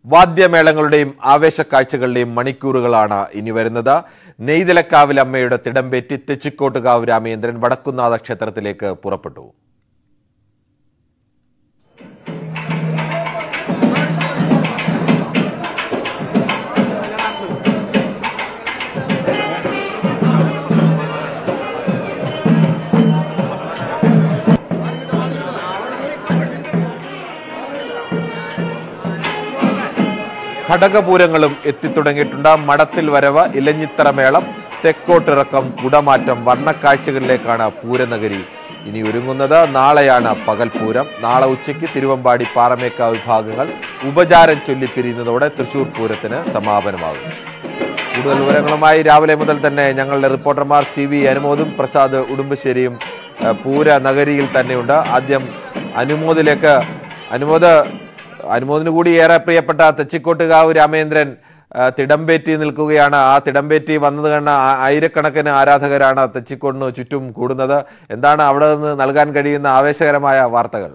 വാദ്യമേളങ്ങളുടെയും ആവേശക്കാഴ്ചകളുടെയും മണിക്കൂറുകളാണ് ഇനി വരുന്നത് നെയ്തലക്കാവിൽ അമ്മയുടെ തിടമ്പേറ്റി തെച്ചിക്കോട്ടുകാവ് രാമേന്ദ്രൻ വടക്കുന്നാഥ ക്ഷേത്രത്തിലേക്ക് പുറപ്പെട്ടു ഘടകപൂരങ്ങളും എത്തിത്തുടങ്ങിയിട്ടുണ്ട് മടത്തിൽ വരവ് ഇലഞ്ഞിത്തറ മേളം തെക്കോട്ടിറക്കം കുടമാറ്റം വർണ്ണക്കാഴ്ചകളിലേക്കാണ് പൂരനഗരി ഇനി ഒരുങ്ങുന്നത് നാളെയാണ് പകൽപൂരം നാളെ ഉച്ചയ്ക്ക് തിരുവമ്പാടി പാറമേക്കാവ് വിഭാഗങ്ങൾ ഉപചാരം ചൊല്ലിപ്പിരിയുന്നതോടെ തൃശൂർ പൂരത്തിന് സമാപനമാകും കൂടുതൽ വിവരങ്ങളുമായി രാവിലെ മുതൽ തന്നെ ഞങ്ങളുടെ റിപ്പോർട്ടർമാർ സി വി അനുമോദും പ്രസാദ് ഉടുമ്പശ്ശേരിയും ഏഹ്, പൂര നഗരിയിൽ തന്നെയുണ്ട് ആദ്യം അനുമോദിലേക്ക് അനുമോദ് അനുമോദിന് കൂടി ഏറെ പ്രിയപ്പെട്ട തെച്ചിക്കോട്ടുകാവ് രാമേന്ദ്രൻ ആ, തിടമ്പേറ്റി നിൽക്കുകയാണ് ആ തിടമ്പേറ്റി വന്നത് കണ്ട ആ- ആയിരക്കണക്കിന് ആരാധകരാണ് തെച്ചിക്കോടിന് ചുറ്റും കൂടുന്നത് എന്താണ് അവിടെ നിന്ന് നൽകാൻ കഴിയുന്ന ആവേശകരമായ വാർത്തകൾ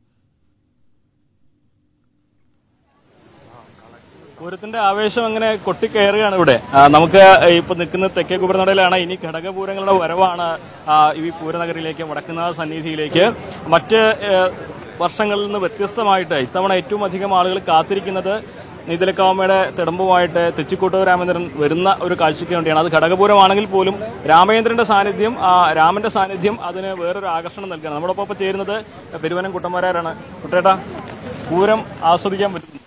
പൂരത്തിന്റെ ആവേശം അങ്ങനെ കൊട്ടിക്കയറുകയാണ് ഇവിടെ ആ, നമുക്ക് ഇപ്പൊ നിൽക്കുന്ന തെക്കേ കുബരനടയിലാണ് ഇനി ഘടകപൂരങ്ങളുടെ വരവാണ് ആ, ഈ പൂരനഗരിയിലേക്ക് വടക്കുന്ന സന്നിധിയിലേക്ക് മറ്റ് ഏ, വർഷങ്ങളിൽ നിന്ന് വ്യത്യസ്തമായിട്ട് ഇത്തവണ ഏറ്റവും അധികം ആളുകൾ കാത്തിരിക്കുന്നത് നീതലക്കാവമ്മയുടെ തിടമ്പുമായിട്ട് തെച്ചിക്കോട്ടൂർ രാമേന്ദ്രൻ വരുന്ന ഒരു കാഴ്ചയ്ക്ക് വേണ്ടിയാണ് അത് ഘടകപൂരമാണെങ്കിൽ പോലും രാമേന്ദ്രന്റെ സാന്നിധ്യം ആ, രാമന്റെ സാന്നിധ്യം അതിന് വേറൊരു ആകർഷണം നൽകുകയാണ് നമ്മുടെ ഒപ്പം ചേരുന്നത് പെരുവനം കുട്ടന്മാരാരാണ് കുട്ടേട്ടാ പൂരം ആസ്വദിക്കാൻ പറ്റുന്നു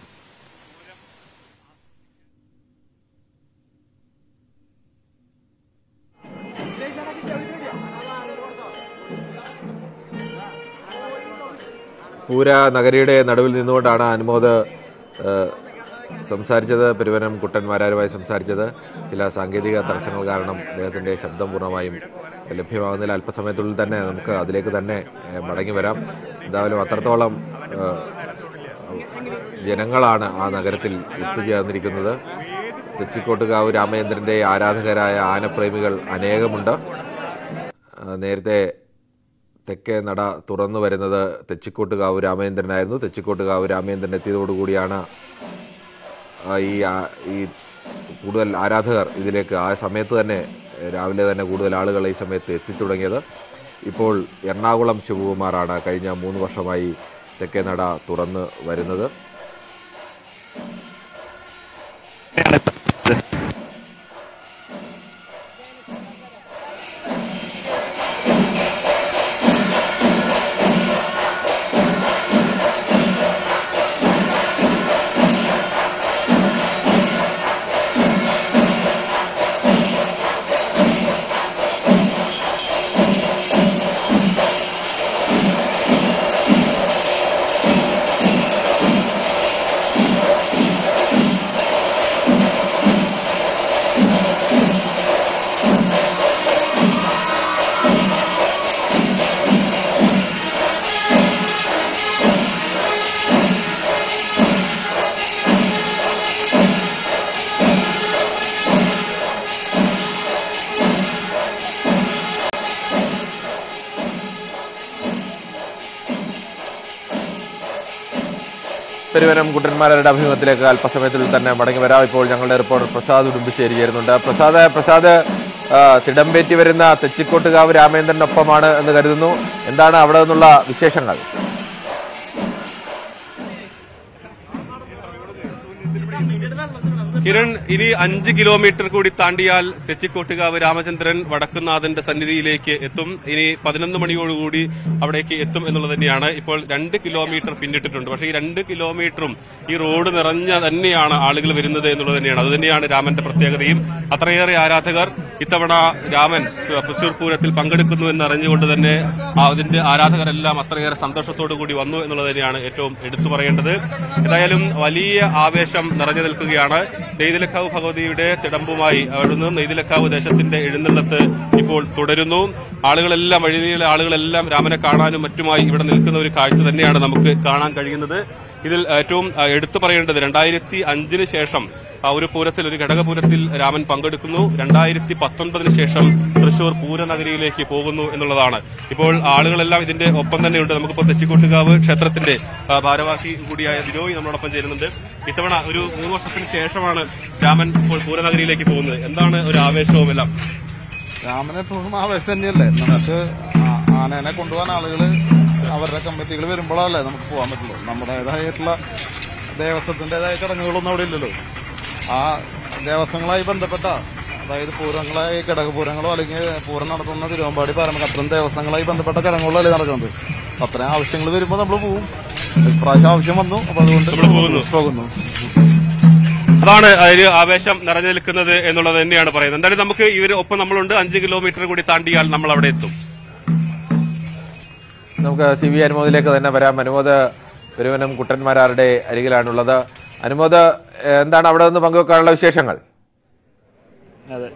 പൂര നഗരിയുടെ നടുവിൽ നിന്നുകൊണ്ടാണ് അനുമോദ് ഏഹ്, സംസാരിച്ചത് പെരുവനം കുട്ടന്മാരാരുമായി സംസാരിച്ചത് ചില സാങ്കേതിക തടസ്സങ്ങൾ കാരണം അദ്ദേഹത്തിൻ്റെ ശബ്ദം പൂർണ്ണമായും ലഭ്യമാകുന്നതിൽ അല്പസമയത്തുള്ളിൽ തന്നെ നമുക്ക് അതിലേക്ക് തന്നെ ഏഹ്, മടങ്ങി വരാം എന്തായാലും അത്രത്തോളം ഏഹ്, ജനങ്ങളാണ് ആ നഗരത്തിൽ ഒത്തുചേർന്നിരിക്കുന്നത് തെച്ചിക്കോട്ടുകാവ് രാമചന്ദ്രൻ്റെ ആരാധകരായ ആനപ്രേമികൾ അനേകമുണ്ട് ആ, നേരത്തെ തെക്കേ നട തുറന്നു വരുന്നത് തെച്ചിക്കോട്ടുകാവ് രാമേന്ദ്രനായിരുന്നു തെച്ചിക്കോട്ടുകാവ് രാമേന്ദ്രൻ എത്തിയതോടുകൂടിയാണ് ആ, ഈ ആ- ഈ കൂടുതൽ ആരാധകർ ഇതിലേക്ക് ആ സമയത്ത് തന്നെ രാവിലെ തന്നെ കൂടുതൽ ആളുകൾ ഈ സമയത്ത് എത്തിത്തുടങ്ങിയത് ഇപ്പോൾ എറണാകുളം ശിവകുമാറാണ് കഴിഞ്ഞ മൂന്ന് വർഷമായി തെക്കേ നട തുറന്ന് വരുന്നത് പെരുവനം കുട്ടന്മാരുടെ അഭിമുഖത്തിലേക്ക് അല്പസമയത്തിൽ തന്നെ മടങ്ങി വരാം ഇപ്പോൾ ഞങ്ങളുടെ റിപ്പോർട്ടർ പ്രസാദ് ഉടുമ്പിശ്ശേരി ചേരുന്നുണ്ട് പ്രസാദ് പ്രസാദ് ആ, തിടമ്പേറ്റി വരുന്ന തെച്ചിക്കോട്ടുകാവ് രാമേന്ദ്രനൊപ്പമാണ് എന്ന് കരുതുന്നു എന്താണ് അവിടെ നിന്നുള്ള വിശേഷങ്ങൾ കിരൺ ഇനി അഞ്ച് കിലോമീറ്റർ കൂടി താണ്ടിയാൽ തെച്ചിക്കോട്ടുകാവ് രാമചന്ദ്രൻ വടക്കുന്നാഥന്റെ സന്നിധിയിലേക്ക് എത്തും ഇനി പതിനൊന്ന് മണിയോടുകൂടി അവിടേക്ക് എത്തും എന്നുള്ളത് തന്നെയാണ് ഇപ്പോൾ രണ്ട് കിലോമീറ്റർ പിന്നിട്ടിട്ടുണ്ട് പക്ഷേ ഈ രണ്ട് കിലോമീറ്ററും ഈ റോഡ് നിറഞ്ഞ തന്നെയാണ് ആളുകൾ വരുന്നത് എന്നുള്ളത് തന്നെയാണ് അത് തന്നെയാണ് രാമന്റെ പ്രത്യേകതയും അത്രയേറെ ആരാധകർ ഇത്തവണ രാമൻ തൃശൂർ പൂരത്തിൽ പങ്കെടുക്കുന്നു എന്ന് അറിഞ്ഞുകൊണ്ട് തന്നെ ആ അതിന്റെ ആരാധകരെല്ലാം അത്രയേറെ സന്തോഷത്തോടു കൂടി വന്നു എന്നുള്ളത് തന്നെയാണ് ഏറ്റവും എടുത്തു പറയേണ്ടത് ഏതായാലും വലിയ ആവേശം നിറഞ്ഞു നിൽക്കുകയാണ് നെയ്തിലക്കാവ് ഭഗവതിയുടെ തിടമ്പുമായി അവിടുന്ന് നെയ്തിലക്കാവ് ദേശത്തിന്റെ എഴുന്നള്ളത്ത് ഇപ്പോൾ തുടരുന്നു ആളുകളെല്ലാം വഴിനീള ആളുകളെല്ലാം രാമനെ കാണാനും മറ്റുമായി ഇവിടെ നിൽക്കുന്ന ഒരു കാഴ്ച തന്നെയാണ് നമുക്ക് കാണാൻ കഴിയുന്നത് ഇതിൽ ഏറ്റവും ആ, എടുത്തു പറയേണ്ടത് രണ്ടായിരത്തി അഞ്ചിന് ശേഷം ആ ഒരു പൂരത്തിൽ ഒരു ഘടകപൂരത്തിൽ രാമൻ പങ്കെടുക്കുന്നു രണ്ടായിരത്തി പത്തൊൻപതിന് ശേഷം തൃശൂർ പൂരനഗരിയിലേക്ക് പോകുന്നു എന്നുള്ളതാണ് ഇപ്പോൾ ആളുകളെല്ലാം ഇതിന്റെ ഒപ്പം തന്നെയുണ്ട് നമുക്കിപ്പോൾ തെച്ചിക്കോട്ടുകാവ് ക്ഷേത്രത്തിന്റെ ആ, ഭാരവാഹി കൂടിയായ ബിനോയ് നമ്മളോടൊപ്പം ചേരുന്നുണ്ട് ഇത്തവണ ഒരു മൂന്ന് വർഷത്തിന് ശേഷമാണ് രാമൻ ഇപ്പോൾ പൂരനഗരിയിലേക്ക് പോകുന്നത് എന്താണ് ഒരു ആവേശവും എല്ലാം രാമനെ എപ്പോഴും ആവേശം തന്നെയല്ലേ നമുക്ക് ആ- ആനേനെ കൊണ്ടുപോകാൻ ആളുകൾ അവരുടെ കമ്മിറ്റികൾ വരുമ്പോഴല്ലേ നമുക്ക് പോകാൻ പറ്റുള്ളൂ നമ്മുടേതായിട്ടുള്ള ദേവസ്വത്തിൻ്റെതായ ചടങ്ങുകളൊന്നും അവിടെ ഇല്ലല്ലോ ആ ദേവസ്വങ്ങളായി ബന്ധപ്പെട്ട അതായത് പൂരങ്ങളായി ഘടകപൂരങ്ങളോ അല്ലെങ്കിൽ പൂരം നടത്തുന്ന തിരുവമ്പാടി പാരമ്പര്യം അത്തരം ദേവസ്വങ്ങളായി ബന്ധപ്പെട്ട ചടങ്ങുകളല്ലേ നടക്കുന്നത് അത്രയും ആവശ്യങ്ങൾ വരുമ്പോൾ നമ്മൾ പോകും ഇപ്രാവശ്യം ആവശ്യം വന്നു അപ്പൊ അതുകൊണ്ട് പോകുന്നു. പോകുന്നു അതാണ് അതിൽ ആവേശം നിറഞ്ഞു നിൽക്കുന്നത് എന്നുള്ളത് തന്നെയാണ് പറയുന്നത് എന്തായാലും നമുക്ക് ഇവർ ഒപ്പം നമ്മളുണ്ട് അഞ്ച് കിലോമീറ്റർ കൂടി താണ്ടിയാൽ നമ്മൾ അവിടെ എത്തും നമുക്ക് സി വി അനുമോദിലേക്ക് തന്നെ വരാം അനുമോദ് പെരുവനം കുട്ടന്മാരാരുടെ അരികിലാണുള്ളത് അനുമോദ് ഏഹ്, എന്താണ് അവിടെ നിന്ന് പങ്കുവെക്കാനുള്ള വിശേഷങ്ങൾ അതെ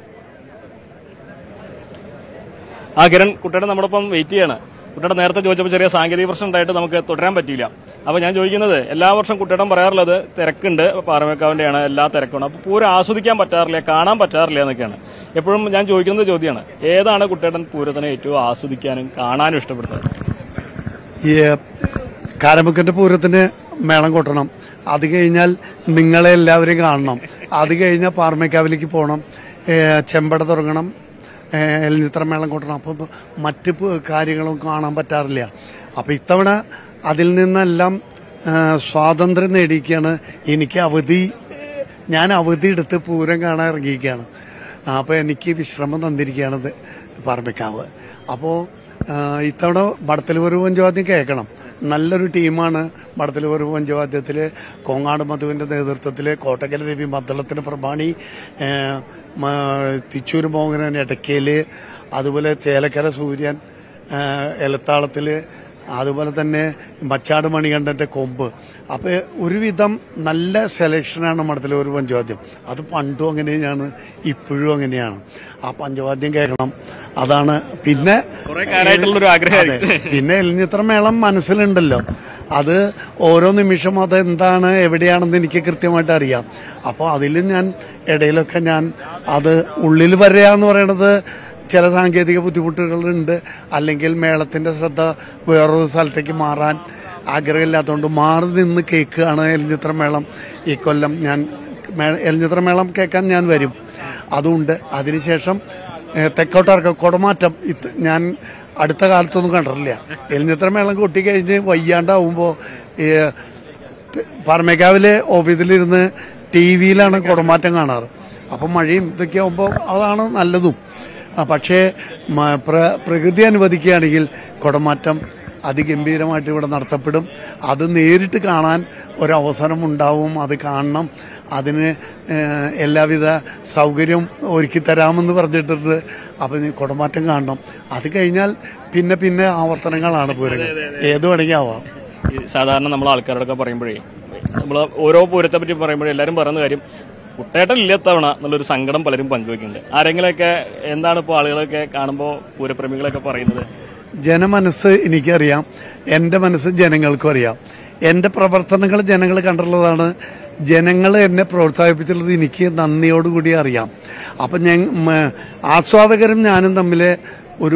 ആ കിരൺ കുട്ടിയുടെ നമ്മോടൊപ്പം വെയിറ്റ് ചെയ്യാണ് കുട്ടിയുടെ നേരത്തെ ചോദിച്ചപ്പോൾ ചെറിയ സാങ്കേതിക പ്രശ്നം ഉണ്ടായിട്ട് നമുക്ക് തുടരാൻ പറ്റിയില്ല അപ്പോൾ ഞാൻ ചോദിക്കുന്നത് എല്ലാ വർഷം കുട്ടിയുടെ പറയാറുള്ളത് തിരക്കുണ്ട് പാറമേക്കാവിൻ്റെയാണ് എല്ലാ തിരക്കുണ്ട് അപ്പോൾ പൂരം ആസ്വദിക്കാൻ പറ്റാറില്ല കാണാൻ പറ്റാറില്ല എന്നൊക്കെയാണ് എപ്പോഴും ഞാൻ ചോദിക്കുന്നത് ചോദ്യമാണ് ഏതാണ് കുട്ടിയുടെ പൂരത്തിനെ ഏറ്റവും ആസ്വദിക്കാനും കാണാനും ഇഷ്ടപ്പെടുന്നത് ഈ കാരമുക്കന്റെ പൂരത്തിന് മേളം കൊട്ടണം അത് കഴിഞ്ഞാൽ നിങ്ങളെ എല്ലാവരെയും കാണണം അത് കഴിഞ്ഞാൽ പാർമേക്കാവിലേക്ക് പോകണം ഏ, ചെമ്പട തുടങ്ങണം ഏ, എലിഞ്ഞിത്ര മേളം കൊട്ടണം അപ്പം മറ്റ് പ് കാര്യങ്ങളും കാണാൻ പറ്റാറില്ല അപ്പം ഇത്തവണ അതിൽ നിന്നെല്ലാം ഏ, സ്വാതന്ത്ര്യം നേടിയിരിക്കുകയാണ് എനിക്ക് അവധി ഞാൻ അവധി എടുത്ത് പൂരം കാണാൻ ഇറങ്ങിയിരിക്കുകയാണ് അപ്പോൾ എനിക്ക് വിശ്രമം തന്നിരിക്കുകയാണ് ഇത് പാർമേക്കാവ് അപ്പോൾ ഇത്തവണ ബടത്തലൂർ പഞ്ചവാദ്യം കേൾക്കണം നല്ലൊരു ടീമാണ് ബടത്തലൂർ പഞ്ചവാദ്യത്തിൽ കോങ്ങാട് മധുവിൻ്റെ നേതൃത്വത്തിൽ കോട്ടക്കൽ രവി മദ്ദളത്തിന് പ്രമാണി ആ, മ- തിച്ചൂർ മോഹനൻ ഇടയ്ക്കൽ അതുപോലെ ചേലക്കര സൂര്യൻ ആ, എലത്താളത്തിൽ അതുപോലെ തന്നെ മച്ചാട് മണികണ്ഠന്റെ കൊമ്പ് അപ്പൊ ഒരുവിധം നല്ല സെലക്ഷനാണ് മഠത്തിലെ ഒരു പഞ്ചവാദ്യം അത് പണ്ടും അങ്ങനെയാണ് ഇപ്പോഴും അങ്ങനെയാണ് ആ പഞ്ചവാദ്യം കേൾക്കണം അതാണ് പിന്നെ കുറെ കാലമായിട്ടുള്ളൊരു ആഗ്രഹമായിരിക്കും. അതെ. പിന്നെ എലിഞ്ഞിത്ര മേളം മനസ്സിലുണ്ടല്ലോ അത് ഓരോ നിമിഷം അത് എന്താണ് എവിടെയാണെന്ന് എനിക്ക് കൃത്യമായിട്ട് അറിയാം അപ്പോൾ അതിൽ ഞാൻ ഇടയിലൊക്കെ ഞാൻ അത് ഉള്ളിൽ വരിക എന്ന് പറയണത് ചില സാങ്കേതിക ബുദ്ധിമുട്ടുകളുണ്ട് അല്ലെങ്കിൽ മേളത്തിന്റെ ശ്രദ്ധ വേറൊരു സ്ഥലത്തേക്ക് മാറാൻ ആഗ്രഹമില്ലാത്തതുകൊണ്ട് മാറി നിന്ന് കേൾക്കുകയാണ് എലിഞ്ഞിത്ര മേളം ഈ കൊല്ലം ഞാൻ മേ- എലിഞ്ഞിത്ര മേളം കേൾക്കാൻ ഞാൻ വരും അതുണ്ട് അതിനുശേഷം ഏഹ്, തെക്കോട്ടിറക്കം കുടമാറ്റം ഇത് ഞാൻ അടുത്ത കാലത്തൊന്നും കണ്ടിട്ടില്ല എലിഞ്ഞിത്ര മേളം കൊട്ടിക്കഴിഞ്ഞ് വയ്യാണ്ടാവുമ്പോൾ പറമേക്കാവിലെ ഓഫീസിലിരുന്ന് ടി വിയിലാണ് കുടമാറ്റം കാണാറ് അപ്പം മഴയും ഇതൊക്കെ ആകുമ്പോൾ അതാണ് നല്ലതും ആ, പക്ഷേ മ- പ്ര- പ്രകൃതി അനുവദിക്കുകയാണെങ്കിൽ കുടമാറ്റം അതിഗംഭീരമായിട്ട് ഇവിടെ നടത്തപ്പെടും അത് നേരിട്ട് കാണാൻ ഒരവസരം ഉണ്ടാവും അത് കാണണം അതിന് ഏഹ്, എല്ലാവിധ സൗകര്യവും ഒരുക്കി തരാമെന്ന് പറഞ്ഞിട്ടുണ്ട് അപ്പം നീ കുടമാറ്റം കാണണം അത് കഴിഞ്ഞാൽ പിന്നെ പിന്നെ ആവർത്തനങ്ങളാണ് പൂരങ്ങൾ ഏത് വേണമെങ്കിൽ ആവാം ഈ സാധാരണ നമ്മൾ ആൾക്കാരോടൊക്കെ പറയുമ്പോഴേ നമ്മൾ ഓരോ പൂരത്തെ പറ്റി പറയുമ്പോഴേ എല്ലാവരും പറയുന്ന കാര്യം കുട്ടേട്ടൻ ഇല്ലത്തവണ എന്നുള്ളൊരു സങ്കടം പലരും പങ്കുവെക്കുന്നുണ്ട് ആരെങ്കിലൊക്കെ എന്താണ് ഇപ്പോൾ ആളുകളൊക്കെ കാണുമ്പോൾ പൂരപ്രേമികളൊക്കെ പറയുന്നത് ജനമനസ്സ് എനിക്കറിയാം എൻ്റെ മനസ്സ് ജനങ്ങൾക്കും അറിയാം എൻ്റെ പ്രവർത്തനങ്ങൾ ജനങ്ങൾ കണ്ടിട്ടുള്ളതാണ് ജനങ്ങൾ എന്നെ പ്രോത്സാഹിപ്പിച്ചിട്ടുള്ളത് എനിക്ക് നന്ദിയോടുകൂടി അറിയാം അപ്പം ഞാൻ മ- ആസ്വാദകരും ഞാനും തമ്മിൽ ഒരു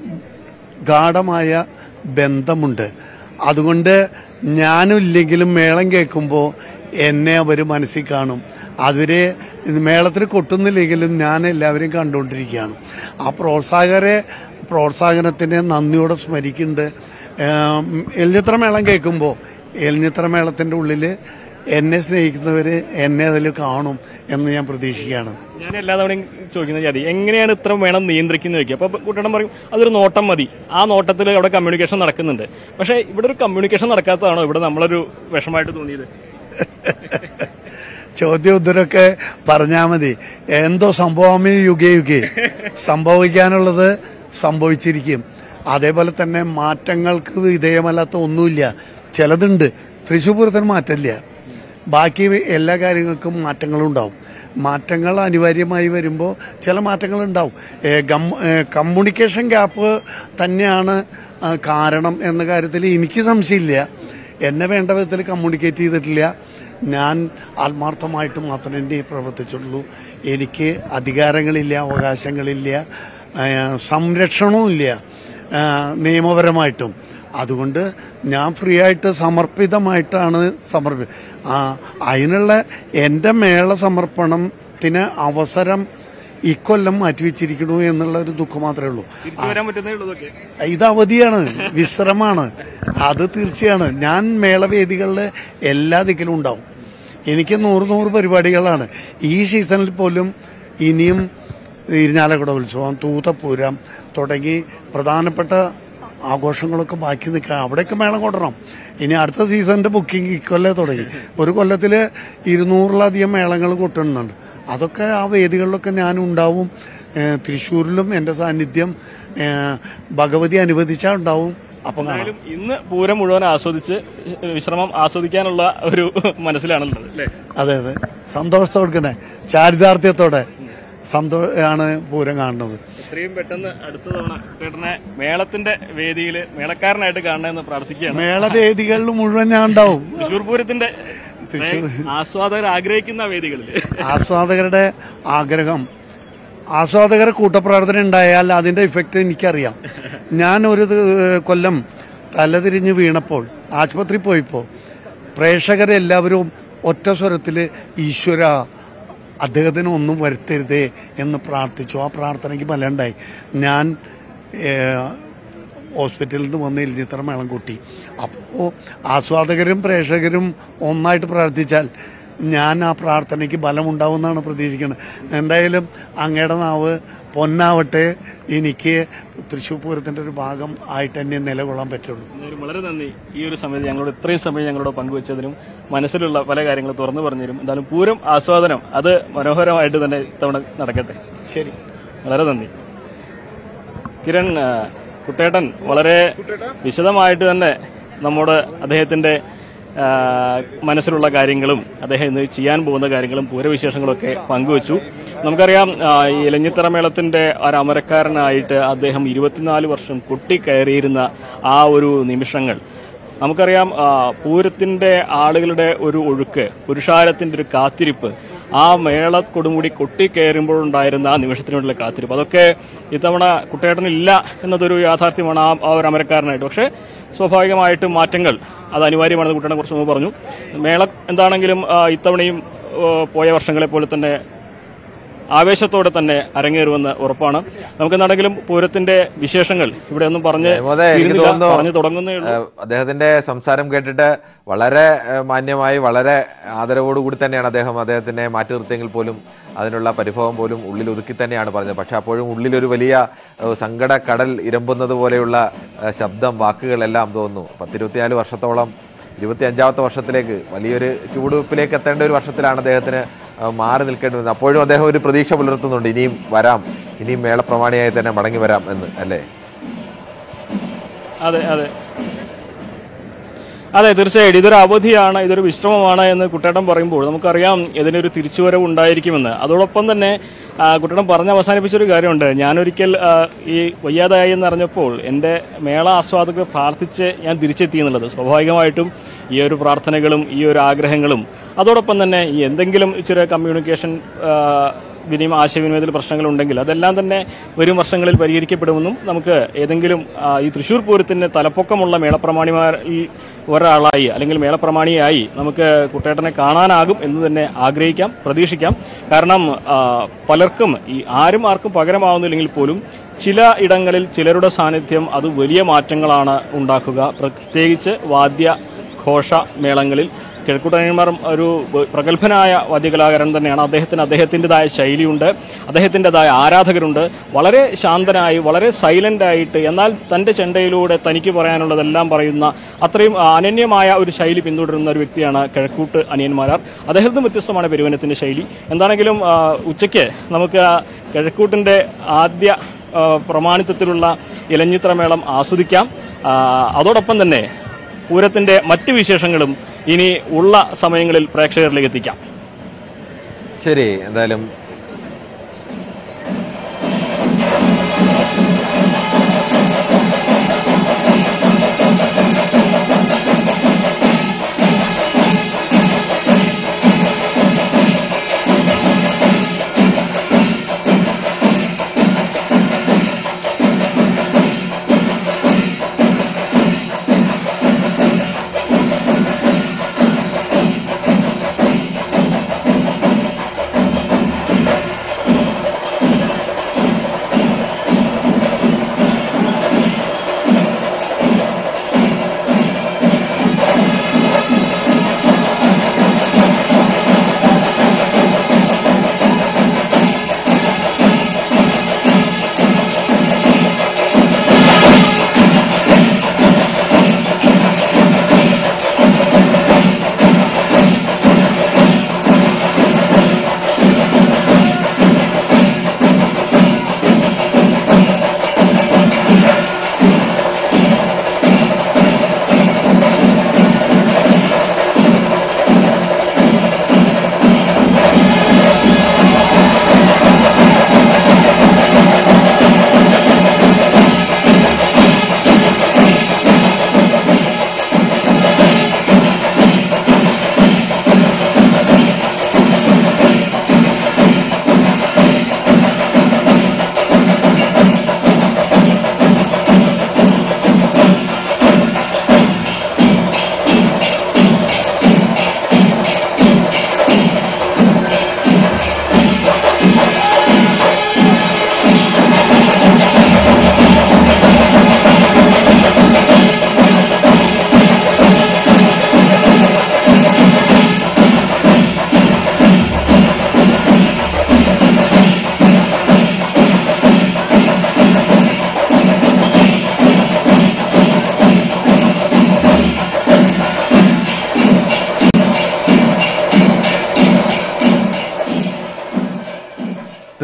ഗാഠമായ ബന്ധമുണ്ട് അതുകൊണ്ട് ഞാനും ഇല്ലെങ്കിലും മേളം കേൾക്കുമ്പോൾ എന്നെ അവർ മനസ്സിൽ കാണും അവരെ മേളത്തിൽ കൊട്ടുന്നില്ലെങ്കിലും ഞാൻ എല്ലാവരെയും കണ്ടുകൊണ്ടിരിക്കുകയാണ് ആ പ്രോത്സാഹകരെ പ്രോത്സാഹനത്തിനെ നന്ദിയോടെ സ്മരിക്കുന്നുണ്ട് ഏം, എലിഞ്ഞിത്ര മേളം കേൾക്കുമ്പോൾ എലിഞ്ഞിത്ര മേളത്തിൻ്റെ ഉള്ളിൽ എന്നെ സ്നേഹിക്കുന്നവർ എന്നെ അതിൽ കാണും എന്ന് ഞാൻ പ്രതീക്ഷിക്കുകയാണ് ഞാൻ എല്ലാ തവണയും ചോദിക്കുന്ന ജാതി എങ്ങനെയാണ് ഇത്ര വേണം നിയന്ത്രിക്കുന്നത് ചോദിക്കുക അപ്പോൾ കുട്ടണം പറയും അതൊരു നോട്ടം മതി ആ നോട്ടത്തിൽ അവിടെ കമ്മ്യൂണിക്കേഷൻ നടക്കുന്നുണ്ട് പക്ഷേ ഇവിടെ ഒരു കമ്മ്യൂണിക്കേഷൻ നടക്കാത്തതാണോ ഇവിടെ നമ്മളൊരു വിഷമായിട്ട് തോന്നിയത് ചോദ്യ ഉത്തരമൊക്കെ പറഞ്ഞാൽ മതി എന്തോ സംഭവമേ യുഗേ യുഗേ സംഭവിക്കാനുള്ളത് സംഭവിച്ചിരിക്കും അതേപോലെ തന്നെ മാറ്റങ്ങൾക്ക് വിധേയമല്ലാത്ത ഒന്നുമില്ല ചിലതുണ്ട് തൃശ്ശൂർ പൂരത്തിന് മാറ്റമില്ല ബാക്കി എല്ലാ കാര്യങ്ങൾക്കും മാറ്റങ്ങളും ഉണ്ടാവും മാറ്റങ്ങൾ അനിവാര്യമായി വരുമ്പോൾ ചില മാറ്റങ്ങൾ ഉണ്ടാവും ഏ, ഗം- ഏ, കമ്മ്യൂണിക്കേഷൻ ഗ്യാപ്പ് തന്നെയാണ് ആ, കാരണം എന്ന കാര്യത്തിൽ എനിക്ക് സംശയമില്ല എന്നെ വേണ്ട വിധത്തിൽ കമ്മ്യൂണിക്കേറ്റ് ചെയ്തിട്ടില്ല ഞാൻ ആത്മാർത്ഥമായിട്ട് മാത്രമേ പ്രവർത്തിച്ചുള്ളൂ എനിക്ക് അധികാരങ്ങളില്ല അവകാശങ്ങളില്ല ആ, സംരക്ഷണവുമില്ല ആ, നിയമപരമായിട്ടും അതുകൊണ്ട് ഞാൻ ഫ്രീ ആയിട്ട് സമർപ്പിതമായിട്ടാണ് സമർപ്പി ആ അതിനുള്ള എൻ്റെ മേള സമർപ്പണത്തിന് അവസരം ഇക്കൊല്ലം മാറ്റിവെച്ചിരിക്കണു എന്നുള്ള ഒരു ദുഃഖം മാത്രമേ ഉള്ളൂ തിരിച്ചു വരാൻ പറ്റുന്നേ ഉള്ളൂ ഇതൊക്കെ ഇത് അവധിയാണ് വിശ്രമാണ് അത് തീർച്ചയാണ് ഞാൻ മേളവേദികളിൽ എല്ലാ ദിക്കിലും ഉണ്ടാവും എനിക്ക് നൂറ് നൂറ് പരിപാടികളാണ് ഈ സീസണിൽ പോലും ഇനിയും ഇരിഞ്ഞാലക്കുട ഉത്സവം തൂതപ്പൂരം തുടങ്ങി പ്രധാനപ്പെട്ട ആഘോഷങ്ങളൊക്കെ ബാക്കി നിൽക്കുക അവിടെയൊക്കെ മേളം കൊണ്ടണം ഇനി അടുത്ത സീസണിന്റെ ബുക്കിംഗ് ഇക്കൊല്ലേ തുടങ്ങി ഒരു കൊല്ലത്തിൽ ഇരുന്നൂറിലധികം മേളങ്ങൾ കൊട്ടുന്നുണ്ട് അതൊക്കെ ആ വേദികളിലൊക്കെ ഞാൻ ഉണ്ടാവും ഏഹ് തൃശ്ശൂരിലും എൻ്റെ സാന്നിധ്യം ഏഹ് ഭഗവതി അനുവദിച്ചാൽ ഉണ്ടാവും അപ്പം കാണാം എന്തായാലും ഇന്ന് പൂരം മുഴുവൻ ആസ്വദിച്ച് വിശ്രമം ആസ്വദിക്കാനുള്ള ഒരു മനസ്സിലാണുള്ളത് അല്ലേ അതെ അതെ സന്തോഷത്തോടെ തന്നെ ചാരിതാർത്ഥ്യത്തോടെ സന്തോ ആണ് പൂരം കാണുന്നത് എത്രയും പെട്ടെന്ന് അടുത്ത തവണ ചേട്ടനെ മേളത്തിന്റെ വേദിയിൽ മേളക്കാരനായിട്ട് കാണണമെന്ന് പ്രാർത്ഥിക്കുകയാണ് മേളവേദികളിൽ മുഴുവൻ ഞാൻ ഉണ്ടാവും തൃശൂർ പൂരത്തിന്റെ ആസ്വാദകർ ആഗ്രഹിക്കുന്ന വേദികളിൽ ആസ്വാദകരുടെ ആഗ്രഹം ആസ്വാദകർ കൂട്ടപ്രാർത്ഥന ഉണ്ടായാൽ അതിന്റെ ഇഫക്റ്റ് എനിക്കറിയാം ഞാൻ ഒരു ദ- കൊല്ലം തലതിരിഞ്ഞ് വീണപ്പോൾ ആശുപത്രി പോയപ്പോൾ പ്രേക്ഷകരെല്ലാവരും ഒറ്റ സ്വരത്തിൽ ഈശ്വര അദ്ദേഹത്തിന് ഒന്നും വരുത്തരുതേ എന്ന് പ്രാർത്ഥിച്ചു ആ പ്രാർത്ഥനയ്ക്ക് ഫലമുണ്ടായി ഞാൻ ഏഹ്, ഹോസ്പിറ്റലിൽ നിന്ന് വന്ന് ഇൽജിത്ര മേളം കൂട്ടി അപ്പോൾ ആസ്വാദകരും പ്രേക്ഷകരും ഒന്നായിട്ട് പ്രാർത്ഥിച്ചാൽ ഞാൻ ആ പ്രാർത്ഥനയ്ക്ക് ബലമുണ്ടാവുമെന്നാണ് പ്രതീക്ഷിക്കുന്നത് എന്തായാലും അങ്ങയുടെ നാവ് പൊന്നാവട്ടെ എനിക്ക് തൃശ്ശൂർ പൂരത്തിൻ്റെ ഒരു ഭാഗം ആയിട്ട് തന്നെ നിലകൊള്ളാൻ പറ്റുള്ളൂ എന്തായാലും വളരെ നന്ദി ഈ ഒരു സമയത്ത് ഞങ്ങളോട് ഇത്രയും സമയം ഞങ്ങളോട് പങ്കുവച്ചതിനും മനസ്സിലുള്ള പല കാര്യങ്ങൾ തുറന്നു പറഞ്ഞതിനും എന്തായാലും പൂരം ആസ്വാദനം അത് മനോഹരമായിട്ട് തന്നെ ഇത്തവണ നടക്കട്ടെ ശരി വളരെ നന്ദി കിരൺ ആ, കുട്ടേട്ടൻ വളരെ വിശദമായിട്ട് തന്നെ നമ്മോട് അദ്ദേഹത്തിന്റെ ആ, മനസ്സിലുള്ള കാര്യങ്ങളും അദ്ദേഹം ഇന്ന് ചെയ്യാൻ പോകുന്ന കാര്യങ്ങളും പൂരവിശേഷങ്ങളൊക്കെ പങ്കുവച്ചു നമുക്കറിയാം ആ, ഈ ഇലഞ്ഞിത്തറ മേളത്തിന്റെ ഒരു അമരക്കാരനായിട്ട് അദ്ദേഹം ഇരുപത്തിനാല് വർഷം കൊട്ടിക്കയറിയിരുന്ന ആ ഒരു നിമിഷങ്ങൾ നമുക്കറിയാം ആ, പൂരത്തിന്റെ ആളുകളുടെ ഒരു ഒഴുക്ക് പുരുഷാരത്തിന്റെ ഒരു കാത്തിരിപ്പ് ആ മേള കൊടുമുടി കൊട്ടിക്കയറുമ്പോഴുണ്ടായിരുന്ന ആ നിമിഷത്തിനുള്ള കാത്തിരിപ്പ് അതൊക്കെ ഇത്തവണ കുട്ടേട്ടനില്ല എന്നതൊരു യാഥാർത്ഥ്യമാണ് ആ ആ ഒരു അമരക്കാരനായിട്ട് പക്ഷേ സ്വാഭാവികമായിട്ടും മാറ്റങ്ങൾ അത് അനിവാര്യമാണെന്ന് കുട്ടേട്ടൻ കുറച്ച് മുമ്പ് പറഞ്ഞു മേള എന്താണെങ്കിലും ആ, ഇത്തവണയും ആ, പോയ വർഷങ്ങളെ പോലെ തന്നെ ആവേശത്തോടെ തന്നെ അരങ്ങേറുമെന്ന് ഉറപ്പാണ് നമുക്കെന്താണെങ്കിലും പൂരത്തിന്റെ വിശേഷങ്ങൾ ഇവിടെ ഒന്നും പറഞ്ഞ് വിനോദേ, എനിക്ക് തീരുന്നില്ല. തോന്നുന്നു പറഞ്ഞു തുടങ്ങുന്നേ ഉള്ളൂ ഏഹ്, അദ്ദേഹത്തിന്റെ സംസാരം കേട്ടിട്ട് വളരെ ഏഹ്, മാന്യമായി വളരെ ആദരവോടുകൂടി തന്നെയാണ് അദ്ദേഹം അദ്ദേഹത്തിനെ മാറ്റി നിർത്തിയെങ്കിൽ പോലും അതിനുള്ള പരിഭവം പോലും ഉള്ളിൽ ഒതുക്കി തന്നെയാണ് പറഞ്ഞത് പക്ഷെ അപ്പോഴും ഉള്ളിലൊരു വലിയ ഏഹ്, സങ്കട കടൽ ഇരമ്പുന്നത് പോലെയുള്ള ഏഹ്, ശബ്ദം വാക്കുകളെല്ലാം തോന്നുന്നു പത്തിരുപത്തിനാല് വർഷത്തോളം ഇരുപത്തി അഞ്ചാമത്തെ വർഷത്തിലേക്ക് വലിയൊരു ചൂടുവെപ്പിലേക്ക് എത്തേണ്ട ഒരു വർഷത്തിലാണ് അദ്ദേഹത്തിന് ഏഹ്, മാറി നിൽക്കേണ്ടി വന്നത് അപ്പോഴും അദ്ദേഹം ഒരു പ്രതീക്ഷ പുലർത്തുന്നുണ്ട് ഇനിയും വരാം ഇനിയും മേളപ്രമാണിയായി തന്നെ മടങ്ങി വരാം എന്ന് അല്ലേ അതെ അതെ അതെ തീർച്ചയായിട്ടും ഇതൊരു അവധിയാണ് ഇതൊരു വിശ്രമമാണ് എന്ന് കുട്ടേട്ടൻ പറയുമ്പോൾ നമുക്കറിയാം ഇതിനൊരു തിരിച്ചുവരവ് ഉണ്ടായിരിക്കുമെന്ന് അതോടൊപ്പം തന്നെ ആ, കുട്ടേട്ടൻ പറഞ്ഞ് അവസാനിപ്പിച്ചൊരു കാര്യമുണ്ട് ഞാനൊരിക്കൽ ആ, ഈ വയ്യാതായി എന്ന് അറിഞ്ഞപ്പോൾ എൻ്റെ മേള ആസ്വാദകർ പ്രാർത്ഥിച്ച് ഞാൻ തിരിച്ചെത്തി എന്നുള്ളത് സ്വാഭാവികമായിട്ടും ഈ ഒരു പ്രാർത്ഥനകളും ഈ ഒരു ആഗ്രഹങ്ങളും അതോടൊപ്പം തന്നെ ഈ എന്തെങ്കിലും ഇച്ചിരി കമ്മ്യൂണിക്കേഷൻ വിനിമയ ആശയവിനിമയത്തിൽ പ്രശ്നങ്ങളുണ്ടെങ്കിൽ അതെല്ലാം തന്നെ വരും വർഷങ്ങളിൽ പരിഹരിക്കപ്പെടുമെന്നും നമുക്ക് ഏതെങ്കിലും ആ, ഈ തൃശ്ശൂർ പൂരത്തിന് തലപ്പൊക്കമുള്ള മേളപ്രമാണിമാരിൽ ഒരാളായി അല്ലെങ്കിൽ മേളപ്രമാണിയായി നമുക്ക് കുട്ടേട്ടനെ കാണാനാകും എന്ന് തന്നെ ആഗ്രഹിക്കാം പ്രതീക്ഷിക്കാം കാരണം ആ, പലർക്കും ഈ ആരും ആർക്കും പകരമാവുന്നില്ലെങ്കിൽ പോലും ചില ഇടങ്ങളിൽ ചിലരുടെ സാന്നിധ്യം അത് വലിയ മാറ്റങ്ങളാണ് ഉണ്ടാക്കുക പ്രത്യേകിച്ച് വാദ്യ ഘോഷ മേളങ്ങളിൽ കിഴക്കുട്ടനിയന്മാർ ഒരു പ്രഗത്ഭനായ വാദ്യകലാകാരൻ തന്നെയാണ് അദ്ദേഹത്തിന് അദ്ദേഹത്തിൻ്റെതായ ശൈലിയുണ്ട് അദ്ദേഹത്തിൻ്റെതായ ആരാധകരുണ്ട് വളരെ ശാന്തനായി വളരെ സൈലന്റ് ആയിട്ട് എന്നാൽ തൻ്റെ ചെണ്ടയിലൂടെ തനിക്ക് പറയാനുള്ളതെല്ലാം പറയുന്ന അത്രയും അനന്യമായ ഒരു ശൈലി പിന്തുടരുന്ന ഒരു വ്യക്തിയാണ് കിഴക്കൂട്ട് അനിയന്മാരാർ അദ്ദേഹത്തിന് വ്യത്യസ്തമാണ് പെരുവനത്തിൻ്റെ ശൈലി എന്താണെങ്കിലും ആ, ഉച്ചയ്ക്ക് നമുക്ക് ആ കിഴക്കൂട്ടിൻ്റെ ആദ്യ ആ, പ്രമാണിത്വത്തിലുള്ള ഇലഞ്ഞിത്ര മേളം ആസ്വദിക്കാം ആ, അതോടൊപ്പം തന്നെ പൂരത്തിന്റെ മറ്റ് വിശേഷങ്ങളും ഇനി ഉള്ള സമയങ്ങളിൽ പ്രേക്ഷകരിലേക്ക് എത്തിക്കാം ശരി എന്തായാലും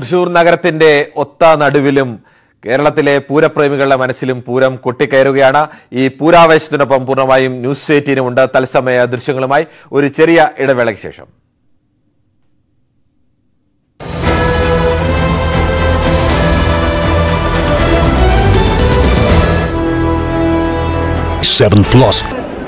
തൃശൂർ നഗരത്തിന്റെ ഒത്ത നടുവിലും കേരളത്തിലെ പൂരപ്രേമികളുടെ മനസ്സിലും പൂരം കൊട്ടിക്കയറുകയാണ് ഈ പൂരാവേശത്തിനൊപ്പം പൂർണ്ണമായും ന്യൂസ് എയ്റ്റീനുമുണ്ട് തത്സമയ ദൃശ്യങ്ങളുമായി ഒരു ചെറിയ ഇടവേളയ്ക്ക് ശേഷം Seven Plus.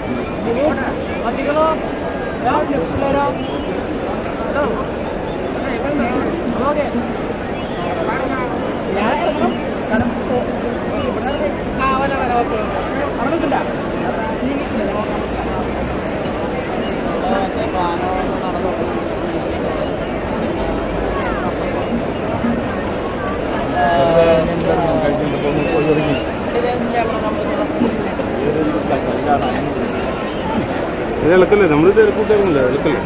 ഇത് ഇളക്കല്ലേ നമ്മൾ തിരക്കൂട്ടായിരുന്നില്ല ഇളക്കല്ലേ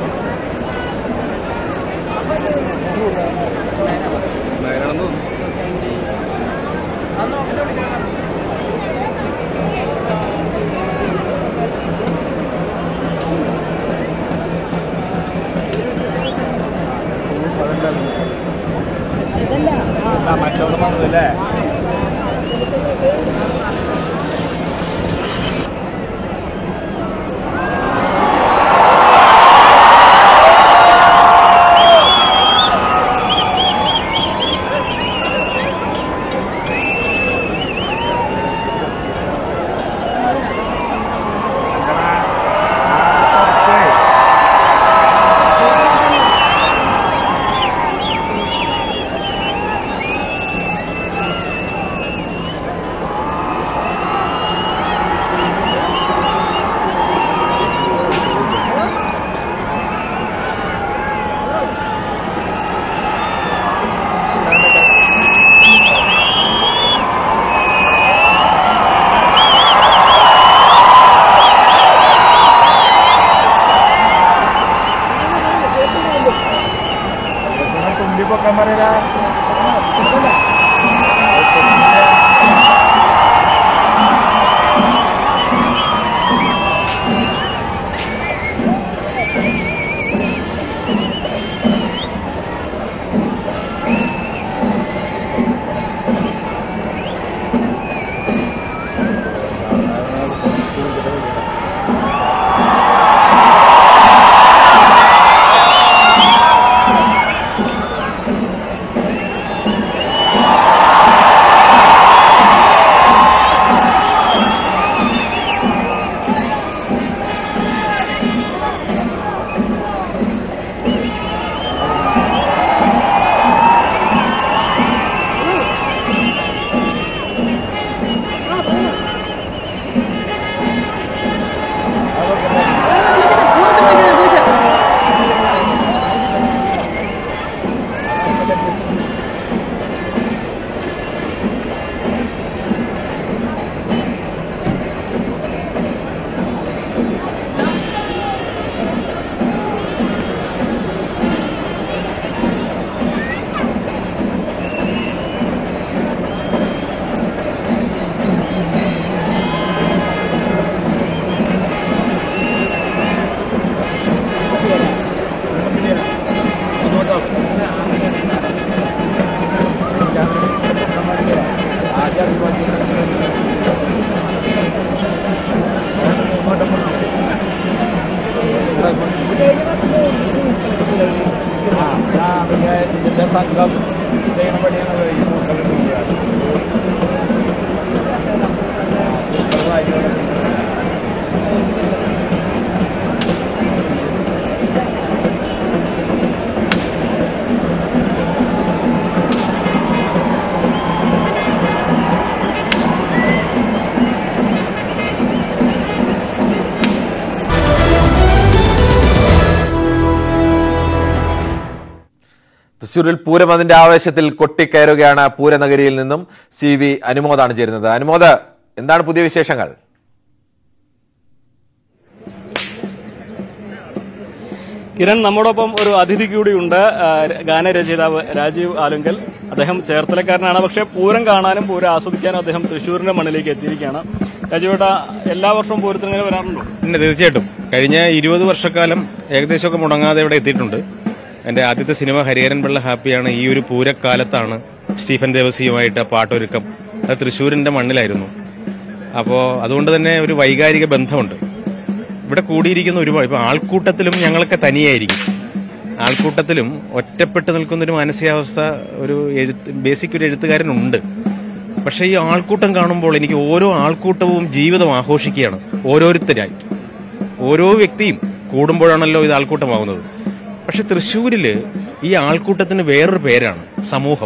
തൃശൂരിൽ പൂരം അതിന്റെ ആവേശത്തിൽ കൊട്ടിക്കയറുകയാണ് പൂരനഗരിയിൽ നിന്നും സി വി അനുമോദാണ് ചേരുന്നത് അനുമോദ് എന്താണ് പുതിയ വിശേഷങ്ങൾ കിരൺ നമ്മോടൊപ്പം ഒരു അതിഥി കൂടിയുണ്ട് ആ, ഗാനരചയിതാവ് രാജീവ് ആലുങ്കൽ അദ്ദേഹം ചേർത്തലക്കാരനാണ് പക്ഷേ പൂരം കാണാനും പൂരം ആസ്വദിക്കാനും അദ്ദേഹം തൃശ്ശൂരിന്റെ മണ്ണിലേക്ക് എത്തിയിരിക്കുകയാണ് രാജീവേട്ട എല്ലാ വർഷവും പൂരത്തിന് ഇങ്ങനെ വരാറുണ്ടോ പിന്നെ തീർച്ചയായിട്ടും കഴിഞ്ഞ ഇരുപത് വർഷക്കാലം ഏകദേശമൊക്കെ മുടങ്ങാതെ ഇവിടെ എത്തിയിട്ടുണ്ട് എൻ്റെ ആദ്യത്തെ സിനിമ ഹരിഹരൻ പിള്ള ഹാപ്പിയാണ് ഈ ഒരു പൂരക്കാലത്താണ് സ്റ്റീഫൻ ദേവസിയുമായിട്ട് ആ പാട്ടൊരുക്കം അത് തൃശ്ശൂരിൻ്റെ മണ്ണിലായിരുന്നു അപ്പോൾ അതുകൊണ്ട് തന്നെ ഒരു വൈകാരിക ബന്ധമുണ്ട് ഇവിടെ കൂടിയിരിക്കുന്ന ഒരുപാട് ഇപ്പോൾ ആൾക്കൂട്ടത്തിലും ഞങ്ങളൊക്കെ തനിയായിരിക്കും ആൾക്കൂട്ടത്തിലും ഒറ്റപ്പെട്ട് നിൽക്കുന്ന ഒരു മാനസികാവസ്ഥ ഒരു എഴുത്ത് ബേസിക് ഒരു എഴുത്തുകാരനുണ്ട് പക്ഷേ ഈ ആൾക്കൂട്ടം കാണുമ്പോൾ എനിക്ക് ഓരോ ആൾക്കൂട്ടവും ജീവിതം ആഘോഷിക്കുകയാണ് ഓരോരുത്തരായിട്ട് ഓരോ വ്യക്തിയും കൂടുമ്പോഴാണല്ലോ ഇത് ആൾക്കൂട്ടമാകുന്നത് പക്ഷെ തൃശ്ശൂരില് ഈ ആൾക്കൂട്ടത്തിന് വേറൊരു പേരാണ് സമൂഹം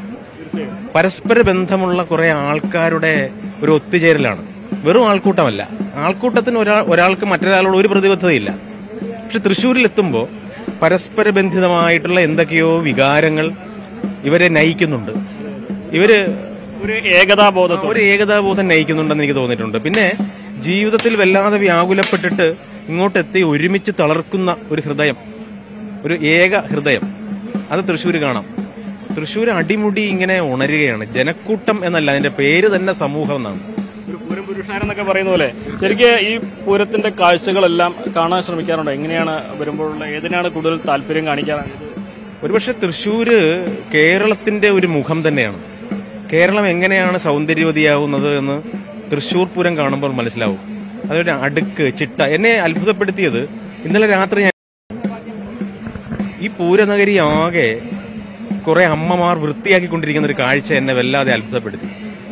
പരസ്പര ബന്ധമുള്ള കുറെ ആൾക്കാരുടെ ഒരു ഒത്തുചേരലാണ് വെറും ആൾക്കൂട്ടമല്ല ആൾക്കൂട്ടത്തിന് ഒരാൾ ഒരാൾക്ക് മറ്റൊരാളോട് ഒരു പ്രതിബദ്ധതയില്ല പക്ഷെ തൃശ്ശൂരിൽ എത്തുമ്പോൾ പരസ്പര ബന്ധിതമായിട്ടുള്ള എന്തൊക്കെയോ വികാരങ്ങൾ ഇവരെ നയിക്കുന്നുണ്ട് ഇവര് ഒരു ഏകതാബോധത്തോടെ ഒരു ഏകതാബോധം നയിക്കുന്നുണ്ടെന്ന് എനിക്ക് തോന്നിയിട്ടുണ്ട് പിന്നെ ജീവിതത്തിൽ വല്ലാതെ വ്യാകുലപ്പെട്ടിട്ട് ഇങ്ങോട്ടെത്തി ഒരുമിച്ച് തളർക്കുന്ന ഒരു ഹൃദയം ഒരു ഏക ഹൃദയം അത് തൃശ്ശൂർ കാണാം തൃശ്ശൂർ അടിമുടി ഇങ്ങനെ ഉണരുകയാണ് ജനക്കൂട്ടം എന്നല്ല അതിന്റെ പേര് തന്നെ സമൂഹം എന്നാണ് ഒരു പൂരം പുരുഷാരെന്നൊക്കെ പറയുന്ന പോലെ ശരിക്കും ഈ പൂരത്തിന്റെ കാഴ്ചകളെല്ലാം കാണാൻ ശ്രമിക്കാറുണ്ട് എങ്ങനെയാണ് വരുമ്പോഴുള്ള ഏതിനാണ് കൂടുതൽ താല്പര്യം കാണിക്കാറ് ഒരുപക്ഷെ തൃശ്ശൂര് കേരളത്തിന്റെ ഒരു മുഖം തന്നെയാണ് കേരളം എങ്ങനെയാണ് സൗന്ദര്യവതിയാവുന്നത് എന്ന് തൃശ്ശൂർ പൂരം കാണുമ്പോൾ മനസ്സിലാവും അതൊരു അടുക്ക് ചിട്ട എന്നെ അത്ഭുതപ്പെടുത്തിയത് ഇന്നലെ രാത്രി ഞാൻ ഈ പൂരനഗരി ആകെ കുറെ അമ്മമാർ വൃത്തിയാക്കിക്കൊണ്ടിരിക്കുന്ന ഒരു കാഴ്ച എന്നെ വല്ലാതെ അത്ഭുതപ്പെടുത്തി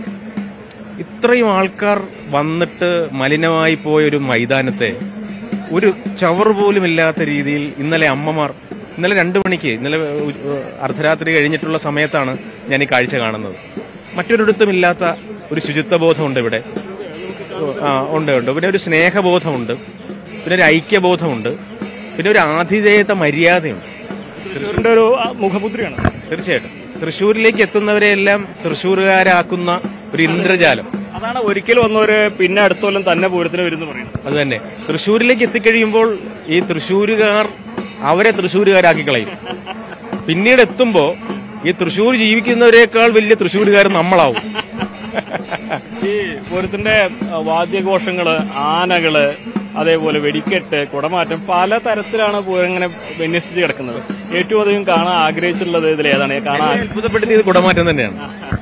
ഇത്രയും ആൾക്കാർ വന്നിട്ട് മലിനമായി പോയ ഒരു മൈതാനത്തെ ഒരു ചവർ പോലും ഇല്ലാത്ത രീതിയിൽ ഇന്നലെ അമ്മമാർ ഇന്നലെ രണ്ടു മണിക്ക് ഇന്നലെ ഉ- ഉ- അർദ്ധരാത്രി കഴിഞ്ഞിട്ടുള്ള സമയത്താണ് ഞാൻ ഈ കാഴ്ച കാണുന്നത് മറ്റൊരിടത്തും ഇല്ലാത്ത ഒരു ശുചിത്വബോധമുണ്ട് ഇവിടെ ആ ഉണ്ട് ഉണ്ട് പിന്നെ ഒരു സ്നേഹബോധമുണ്ട് പിന്നെ ഒരു ഐക്യബോധമുണ്ട് പിന്നെ ഒരു ആതിഥേയത്വ മര്യാദയുണ്ട് തൃശ്ശൂരിന്റെ ഒരു ആ, മുഖമുദ്രയാണ് തീർച്ചയായിട്ടും തൃശ്ശൂരിലേക്ക് എത്തുന്നവരെയെല്ലാം തൃശ്ശൂരുകാരാക്കുന്ന ഒരു ഇന്ദ്രജാലം അതാണ് ഒരിക്കൽ വന്നവര് പിന്നെ അടുത്ത കൊല്ലം തന്നെ പൂരത്തിന് വരുന്നു പറയുന്നത് അത് തന്നെ തൃശ്ശൂരിലേക്ക് എത്തിക്കഴിയുമ്പോൾ ഈ തൃശ്ശൂരുകാർ അവരെ തൃശ്ശൂരുകാരാക്കി കളയും പിന്നീട് എത്തുമ്പോ ഈ തൃശ്ശൂർ ജീവിക്കുന്നവരെക്കാൾ വലിയ തൃശ്ശൂരുകാർ നമ്മളാവും ഈ പൂരത്തിന്റെ ആ, വാദ്യഘോഷങ്ങള് ആനകള് അതേപോലെ വെടിക്കെട്ട് കുടമാറ്റം പല തരത്തിലാണ് പൂരം ഇങ്ങനെ വിന്യസിച്ച് കിടക്കുന്നത് ഏറ്റവും അധികം കാണാൻ ആഗ്രഹിച്ചിട്ടുള്ളത് ഇതിൽ ഏതാണ് കാണാൻ അത്ഭുതപ്പെടുത്തിയത് കുടമാറ്റം തന്നെയാണ്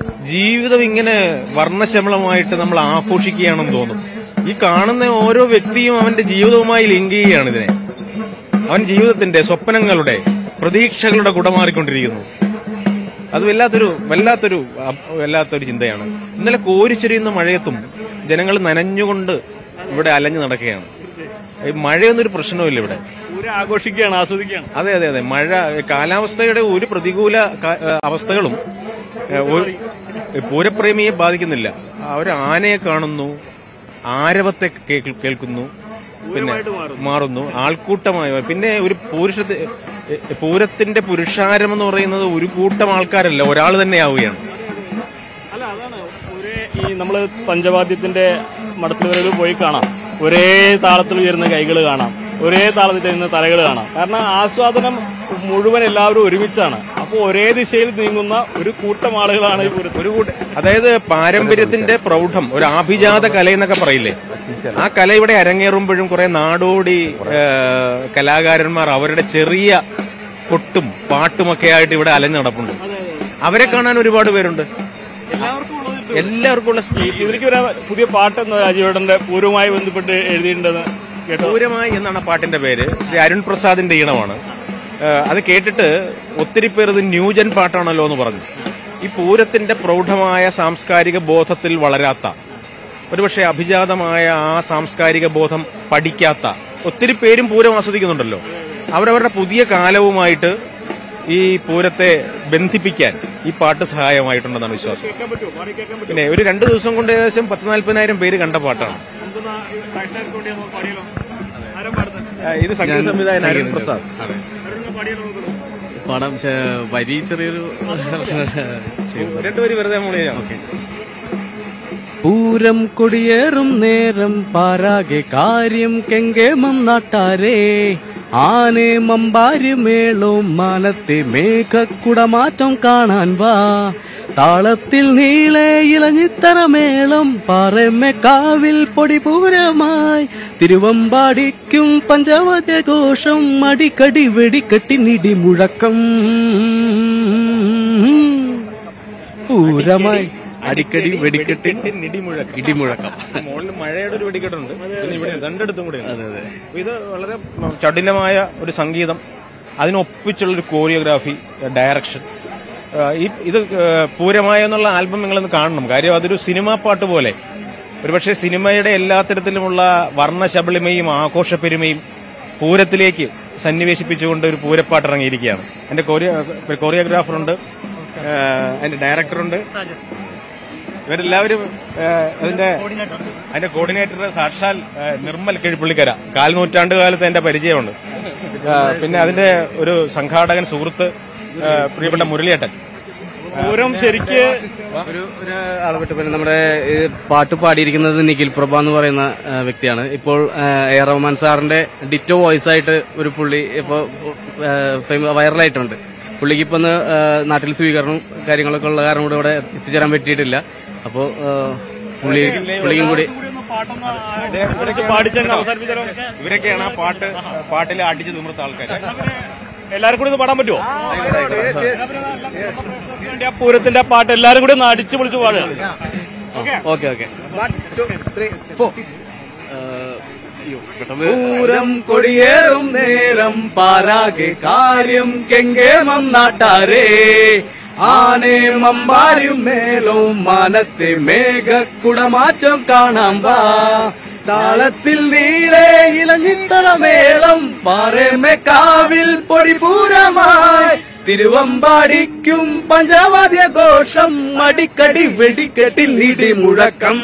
ജീവിതം ഇങ്ങനെ വർണ്ണശമളമായിട്ട് നമ്മൾ ആഘോഷിക്കുകയാണെന്ന് തോന്നും ഈ കാണുന്ന ഓരോ വ്യക്തിയും അവന്റെ ജീവിതവുമായി ലിങ്ക് ചെയ്യുകയാണ് ഇതിനെ അവൻ ജീവിതത്തിന്റെ സ്വപ്നങ്ങളുടെ പ്രതീക്ഷകളുടെ കുടമാറിക്കൊണ്ടിരിക്കുന്നു അത് വല്ലാത്തൊരു വല്ലാത്തൊരു അ- വല്ലാത്തൊരു ചിന്തയാണ് ഇന്നലെ കോരിച്ചൊരിയുന്ന മഴയത്തും ജനങ്ങൾ നനഞ്ഞുകൊണ്ട് ഇവിടെ അലഞ്ഞു നടക്കുകയാണ് ഈ മഴയൊന്നും പ്രശ്നമില്ല ഇവിടെ പൂരം ആഘോഷിക്കുകയാണ് ആസ്വദിക്കുകയാണ് അതെ അതെ അതെ മഴ കാലാവസ്ഥയുടെ ഒരു പ്രതികൂല ക- ഏഹ് അവസ്ഥകളും ഏഹ് ഒരു- പൂരപ്രേമിയെ ബാധിക്കുന്നില്ല അവർ ആനയെ കാണുന്നു ആരവത്തെ കേൾ- കേൾക്കുന്നു പിന്നെ മാറുന്നു ആൾക്കൂട്ടമായി പിന്നെ ഒരു പുരുഷ പൂരത്തിന്റെ പുരുഷാരം എന്ന് പറയുന്നത് ഒരു കൂട്ടം ആൾക്കാരല്ല ഒരാൾ തന്നെ ആവുകയാണ് അല്ല അതാണ് ഒരേ ഈ നമ്മള് പഞ്ചവാദ്യത്തിന്റെ മടത്തിലൂടെ പോയി കാണാം ഒരേ താളത്തിൽ ഉയരുന്ന കൈകൾ കാണാം ഒരേ താളത്തിൽ ചെയ്യുന്ന തലകൾ കാണാം കാരണം ആസ്വാദനം മുഴുവൻ എല്ലാവരും ഒരുമിച്ചാണ് അപ്പോൾ ഒരേ ദിശയിൽ നീങ്ങുന്ന ഒരു കൂട്ടം ആളുകളാണ് ഈ പൂരത്തിൽ ഒരു കൂട്ട അതായത് പാരമ്പര്യത്തിന്റെ പ്രൗഢം ഒരു ആഭിജാത കല എന്നൊക്കെ പറയില്ലേ ആ കല ഇവിടെ അരങ്ങേറുമ്പോഴും കുറെ നാടോടി ഏഹ്, കലാകാരന്മാർ അവരുടെ ചെറിയ കൊട്ടും പാട്ടുമൊക്കെ ആയിട്ട് ഇവിടെ അലഞ്ഞു നടപ്പുണ്ട് അവരെ കാണാൻ ഒരുപാട് പേരുണ്ട് എല്ലാവർക്കും ഉള്ള ഇതിലേക്ക് ഒരു പുതിയ പാട്ട് എന്ന രാജീവേട്ടന്റെ പൂരവുമായി ബന്ധപ്പെട്ട് എഴുതിയിട്ടുണ്ടെന്ന് കേട്ടോ പൗരമായി എന്നാണ് ആ പാട്ടിന്റെ പേര് ശ്രീ അരുൺ പ്രസാദിന്റെ ഈണമാണ് ഏഹ് അത് കേട്ടിട്ട് ഒത്തിരി പേർ ഇത് ന്യൂജൻ പാട്ടാണല്ലോ എന്ന് പറഞ്ഞു ഈ പൂരത്തിന്റെ പ്രൗഢമായ സാംസ്കാരിക ബോധത്തിൽ വളരാത്ത ഒരുപക്ഷെ അഭിജാതമായ ആ സാംസ്കാരിക ബോധം പഠിക്കാത്ത ഒത്തിരി പേരും പൂരം ആസ്വദിക്കുന്നുണ്ടല്ലോ അവരവരുടെ പുതിയ കാലവുമായിട്ട് ഈ പൂരത്തെ ബന്ധിപ്പിക്കാൻ ഈ പാട്ട് സഹായമായിട്ടുണ്ടെന്നാണ് വിശ്വാസം കേൾക്കാൻ പറ്റുമോ പാടി കേൾക്കാൻ പറ്റുമോ പിന്നെ ഒരു രണ്ട് ദിവസം കൊണ്ട് ഏകദേശം പത്ത് നാല്പതിനായിരം പേര് കണ്ട പാട്ടാണ് നമുക്കൊന്ന് ഈ കാഴ്ചക്കാർക്ക് വേണ്ടി ഒന്ന് പാടിയാലോ ആരാ പാടുന്നത് ഏഹ് ഇത് സംഗീത സംവിധായകൻ അരുൺ പ്രസാദ് ആരൊന്ന് പാടിയാലോ നോക്കണോ പടം ചെ- വരി ചെറിയൊരു രണ്ടുപേര് വെറുതെ മോളി ഓക്കെ പൂരം കൊടിയേറും നേരം പാരാകെ കാര്യം കെങ്കേമം നാട്ടാരേ ആനെ മമ്പാരി മേളവും മാനത്തെ മേഘക്കുടമാറ്റം കാണാൻ വാ താളത്തിൽ നീളെ ഇളഞ്ഞിത്തറമേളം പാറമേക്കാവിൽ പൊടിപൂരമായി തിരുവമ്പാടിക്കും പഞ്ചവദ്യഘോഷം അടിക്കടി വെടിക്കെട്ടിനിടി മുഴക്കം പൂരമായി അടിക്കടി വെടിക്കെട്ടി ഇടിമുഴക്കം ഇടിമുഴക്കം മുകളിൽ മഴയുടെ ഒരു വെടിക്കെട്ടുണ്ട് പിന്നെ ഇവിടെ രണ്ടിടത്തും കൂടെ അപ്പൊ ഇത് വളരെ ചടുലമായ ഒരു സംഗീതം അതിനൊപ്പിച്ചുള്ള ഒരു കോറിയോഗ്രാഫി ഡയറക്ഷൻ ഈ ഇത് ഏഹ്, പൂരമായ എന്നുള്ള ആൽബം നിങ്ങളൊന്ന് കാണണം കാര്യം അതൊരു സിനിമാ പാട്ട് പോലെ ഒരുപക്ഷെ സിനിമയുടെ എല്ലാ തരത്തിലുമുള്ള വർണ്ണശബളിമയും ആഘോഷപ്പെരുമയും പൂരത്തിലേക്ക് സന്നിവേശിപ്പിച്ചുകൊണ്ട് ഒരു പൂരപ്പാട്ട് ഇറങ്ങിയിരിക്കുകയാണ് എന്റെ കോറിയോ കോറിയോഗ്രാഫറുണ്ട് ഏഹ്, അതിന്റെ ഡയറക്ടറുണ്ട് ഇവരെല്ലാവരും ഏഹ്, അതിന്റെ അതിന്റെ കോർഡിനേറ്റർ സാക്ഷാൽ ഏഹ്, നിർമ്മൽ കിഴിപ്പള്ളിക്കര കാൽ നൂറ്റാണ്ട് കാലത്ത് എന്റെ പരിചയമുണ്ട് ഏഹ്, പിന്നെ അതിന്റെ ഒരു സംഘാടകൻ സുഹൃത്ത് ഏഹ്, പ്രിയപ്പെട്ട മുരളിയേട്ടൻ പൂരം ശരിക്ക് ഒരു ഒരു ആളെപ്പെട്ട് പിന്നെ നമ്മുടെ ഈ പാട്ട് പാടിയിരിക്കുന്നത് നിഖിൽ പ്രഭ എന്ന് പറയുന്ന ആ, വ്യക്തിയാണ് ഇപ്പോൾ ആ, എ ആർ റഹ്മാൻ സാറിന്റെ ഡിറ്റോ വോയിസ് ആയിട്ട് ഒരു പുള്ളി ഇപ്പോൾ വൈറലായിട്ടുണ്ട് പുള്ളിക്ക് ഇപ്പൊ ഒന്ന് ആ, നാട്ടിൽ സ്വീകരണം കാര്യങ്ങളൊക്കെ ഉള്ള കാരണം കൂടെ ഇവിടെ എത്തിച്ചേരാൻ പറ്റിയിട്ടില്ല അപ്പോ ആ, പുള്ളി പുള്ളിക്കും കൂടി പാടിച്ചങ്ങ് അവസാനിപ്പിച്ചാലോ ഇവരൊക്കെയാണ് ആ പാട്ട് പാട്ടിൽ അടിച്ചു നിമിർത്ത ആൾക്കാർ എല്ലാരും കൂടി ഒന്ന് പാടാൻ പറ്റുമോ വേണ്ടി ആ പൂരത്തിന്റെ ആ പാട്ട് എല്ലാരും കൂടി ഒന്ന് അടിച്ചു പൊളിച്ച് പാടുക ഓക്കെ ഓക്കെ പൂരം കൊടിയേറും നേരം പാരാകെ കാര്യം കെങ്കേമം നാട്ടാരേ ആനെ മമ്പാരും മേലും മാനത്തെ മേഘക്കുടമാറ്റം കാണാം വാ താളത്തിൽ നീളെ ഇളഞ്ഞിത്തറമേളം പാറേമേക്കാവിൽ പൊടിപൂരമായി തിരുവമ്പാടിക്കും പഞ്ചവാദ്യ ഘോഷം അടിക്കടി വെടിക്കെട്ടിൽ ഇടി മുഴക്കം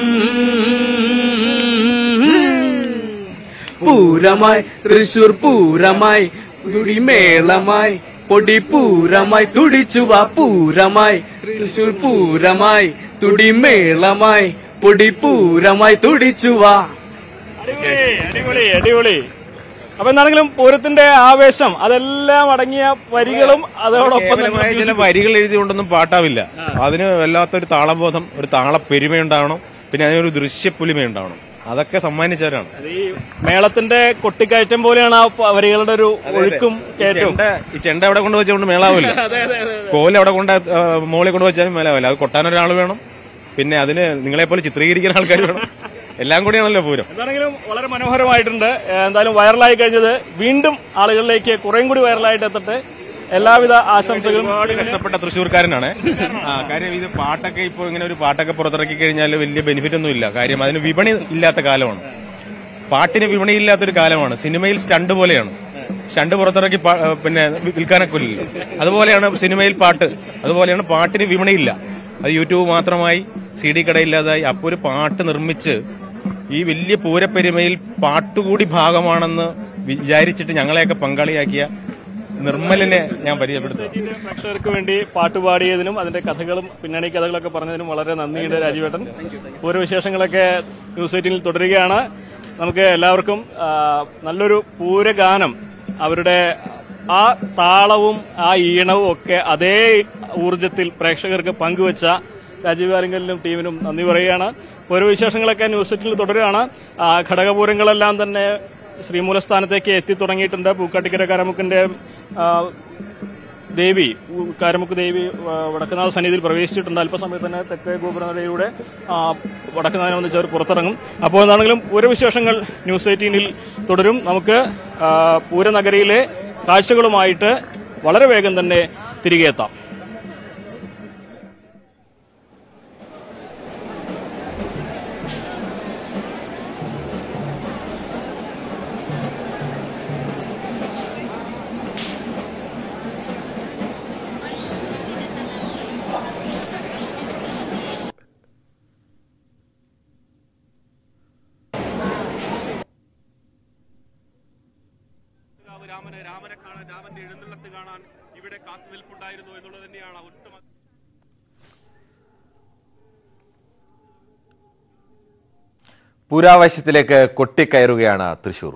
പൂരമായി തൃശൂർ പൂരമായി തുടിമേളമായി പൊടിപൂരമായി തുടിച്ചുവ പൂരമായി തൃശൂർ പൂരമായി തുടിമേളമായി പൊടിപൂരമായി തുടിച്ചുവ അടിപൊളി അടിപൊളി അടിപൊളി അപ്പൊ എന്താണെങ്കിലും പൂരത്തിന്റെ ആവേശം അതെല്ലാം അടങ്ങിയ വരികളും അതോടൊപ്പം തന്നെ കേവലമായ ചില വരികൾ എഴുതിക്കൊണ്ടൊന്നും പാട്ടാവില്ല അതിന് വല്ലാത്തൊരു താളബോധം ഒരു താളപ്പെരുമയുണ്ടാവണം പിന്നെ അതിനൊരു ദൃശ്യപ്പുലിമയുണ്ടാവണം അതൊക്കെ സമ്മാനിച്ചവരാണ് ഈ മേളത്തിന്റെ കൊട്ടിക്കയറ്റം പോലെയാണ് ആ പ- വരികളുടെ ഒരു ഒഴുക്കും കയറ്റവും ചെണ്ട ഈ ചെണ്ട എവിടെ കൊണ്ട് വെച്ചുകൊണ്ട് മേളാവില്ല കോല് എവിടെ കൊണ്ട് മോളിൽ കൊണ്ട് വെച്ചാലും മേലാവില്ല അത് കൊട്ടാൻ ഒരാൾ വേണം പിന്നെ അതിന് നിങ്ങളെ പോലെ ചിത്രീകരിക്കുന്ന ആൾക്കാർ വേണം എല്ലാം കൂടിയാണല്ലോ പൂരം എന്താണെങ്കിലും വളരെ മനോഹരമായിട്ടുണ്ട് ഏഹ് എന്തായാലും വൈറലായി കഴിഞ്ഞത് വീണ്ടും ആളുകളിലേക്ക് കുറേയും കൂടി വൈറലായിട്ട് എത്തട്ടെ എല്ലാവിധ ആശംസകളും ഒരുപാട് കഷ്ടപ്പെട്ട തൃശ്ശൂർക്കാരനാണ് ആ കാര്യം ഇത് പാട്ടൊക്കെ ഇപ്പോൾ ഇങ്ങനെ ഒരു പാട്ടൊക്കെ പുറത്തിറക്കി കഴിഞ്ഞാൽ വലിയ ബെനിഫിറ്റ് ഒന്നും ഇല്ല കാര്യം അതിന് വിപണി ഇല്ലാത്ത കാലമാണ് പാട്ടിന് വിപണി ഇല്ലാത്തൊരു കാലമാണ് സിനിമയിൽ സ്റ്റണ്ട് പോലെയാണ് സ്റ്റണ്ട് പുറത്തിറക്കി പാ- ഏ, പിന്നെ വി- വിൽക്കാനൊക്കെ ഇല്ലല്ലോ അതുപോലെയാണ് സിനിമയിൽ പാട്ട് അതുപോലെയാണ് പാട്ടിന് വിപണിയില്ല അത് യൂട്യൂബ് മാത്രമായി സി ഡി കടയില്ലാതായി അപ്പോൾ ഒരു പാട്ട് നിർമ്മിച്ച് ഈ വലിയ പൂരപ്പെരുമയിൽ പാട്ടുകൂടി ഭാഗമാണെന്ന് വിചാരിച്ചിട്ട് ഞങ്ങളെയൊക്കെ പങ്കാളിയാക്കിയ നിർമ്മലിനെ ഞാൻ പരിചയപ്പെടുത്തുന്നു പ്രേക്ഷകർക്ക് വേണ്ടി പാട്ട് പാടിയതിനും അതിന്റെ കഥകളും പിന്നണി കഥകളൊക്കെ പറഞ്ഞതിനും വളരെ നന്ദിയുണ്ട് രാജീവേട്ടൻ ഓരോ വിശേഷങ്ങളൊക്കെ ന്യൂസ് എയ്റ്റീനിൽ തുടരുകയാണ് നമുക്ക് എല്ലാവർക്കും ആ, നല്ലൊരു പൂരഗാനം അവരുടെ ആ താളവും ആ ഈണവും ഒക്കെ അതേ ഊർജത്തിൽ പ്രേക്ഷകർക്ക് പങ്കുവച്ച രാജീവ് ആലിങ്കലിനും ടീമിനും നന്ദി പറയുകയാണ് ഓരോ വിശേഷങ്ങളൊക്കെ ന്യൂസ് എയ്റ്റീനിൽ തുടരുകയാണ് ആ, ഘടകപൂരങ്ങളെല്ലാം തന്നെ ശ്രീമൂലസ്ഥാനത്തേക്ക് എത്തി തുടങ്ങിയിട്ടുണ്ട് പൂക്കാട്ടിക്കര കാരമുക്കിന്റെ ആ, ദേവി ഉ- കാരമുക്ക് ദേവി ആ, വടക്കുന്നാഥ സന്നിധിയിൽ പ്രവേശിച്ചിട്ടുണ്ട് അല്പസമയത്ത് തന്നെ തെക്കേ ഗോപുരനടയിലൂടെ ആ, വടക്കുന്നാഥനെ വന്നിച്ച് അവർ പുറത്തിറങ്ങും അപ്പോൾ എന്താണെങ്കിലും പൂരവിശേഷങ്ങൾ ന്യൂസ് എയ്റ്റീനിൽ തുടരും നമുക്ക് ആ, പൂരനഗരിയിലെ കാഴ്ചകളുമായിട്ട് വളരെ വേഗം തന്നെ തിരികെ എത്താം രാമന് രാമനെ കാണാൻ രാമന്റെ എഴുന്നള്ളത്ത് കാണാൻ ഇവിടെ കാത്തുനിൽപ്പുണ്ടായിരുന്നു എന്നുള്ളത് തന്നെയാണ് ഒട്ടും പുരാവശ്യത്തിലേക്ക് കൊട്ടിക്കയറുകയാണ് തൃശൂർ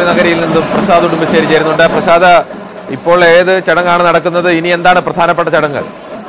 പൂരനഗരിയിൽ നിന്നും പ്രസാദ് ഉടുമ്പശ്ശേരി ചേരുന്നുണ്ട് പ്രസാദ് ഇപ്പോൾ ഏത് ചടങ്ങാണ് നടക്കുന്നത് ഇനി എന്താണ് പ്രധാനപ്പെട്ട ചടങ്ങ്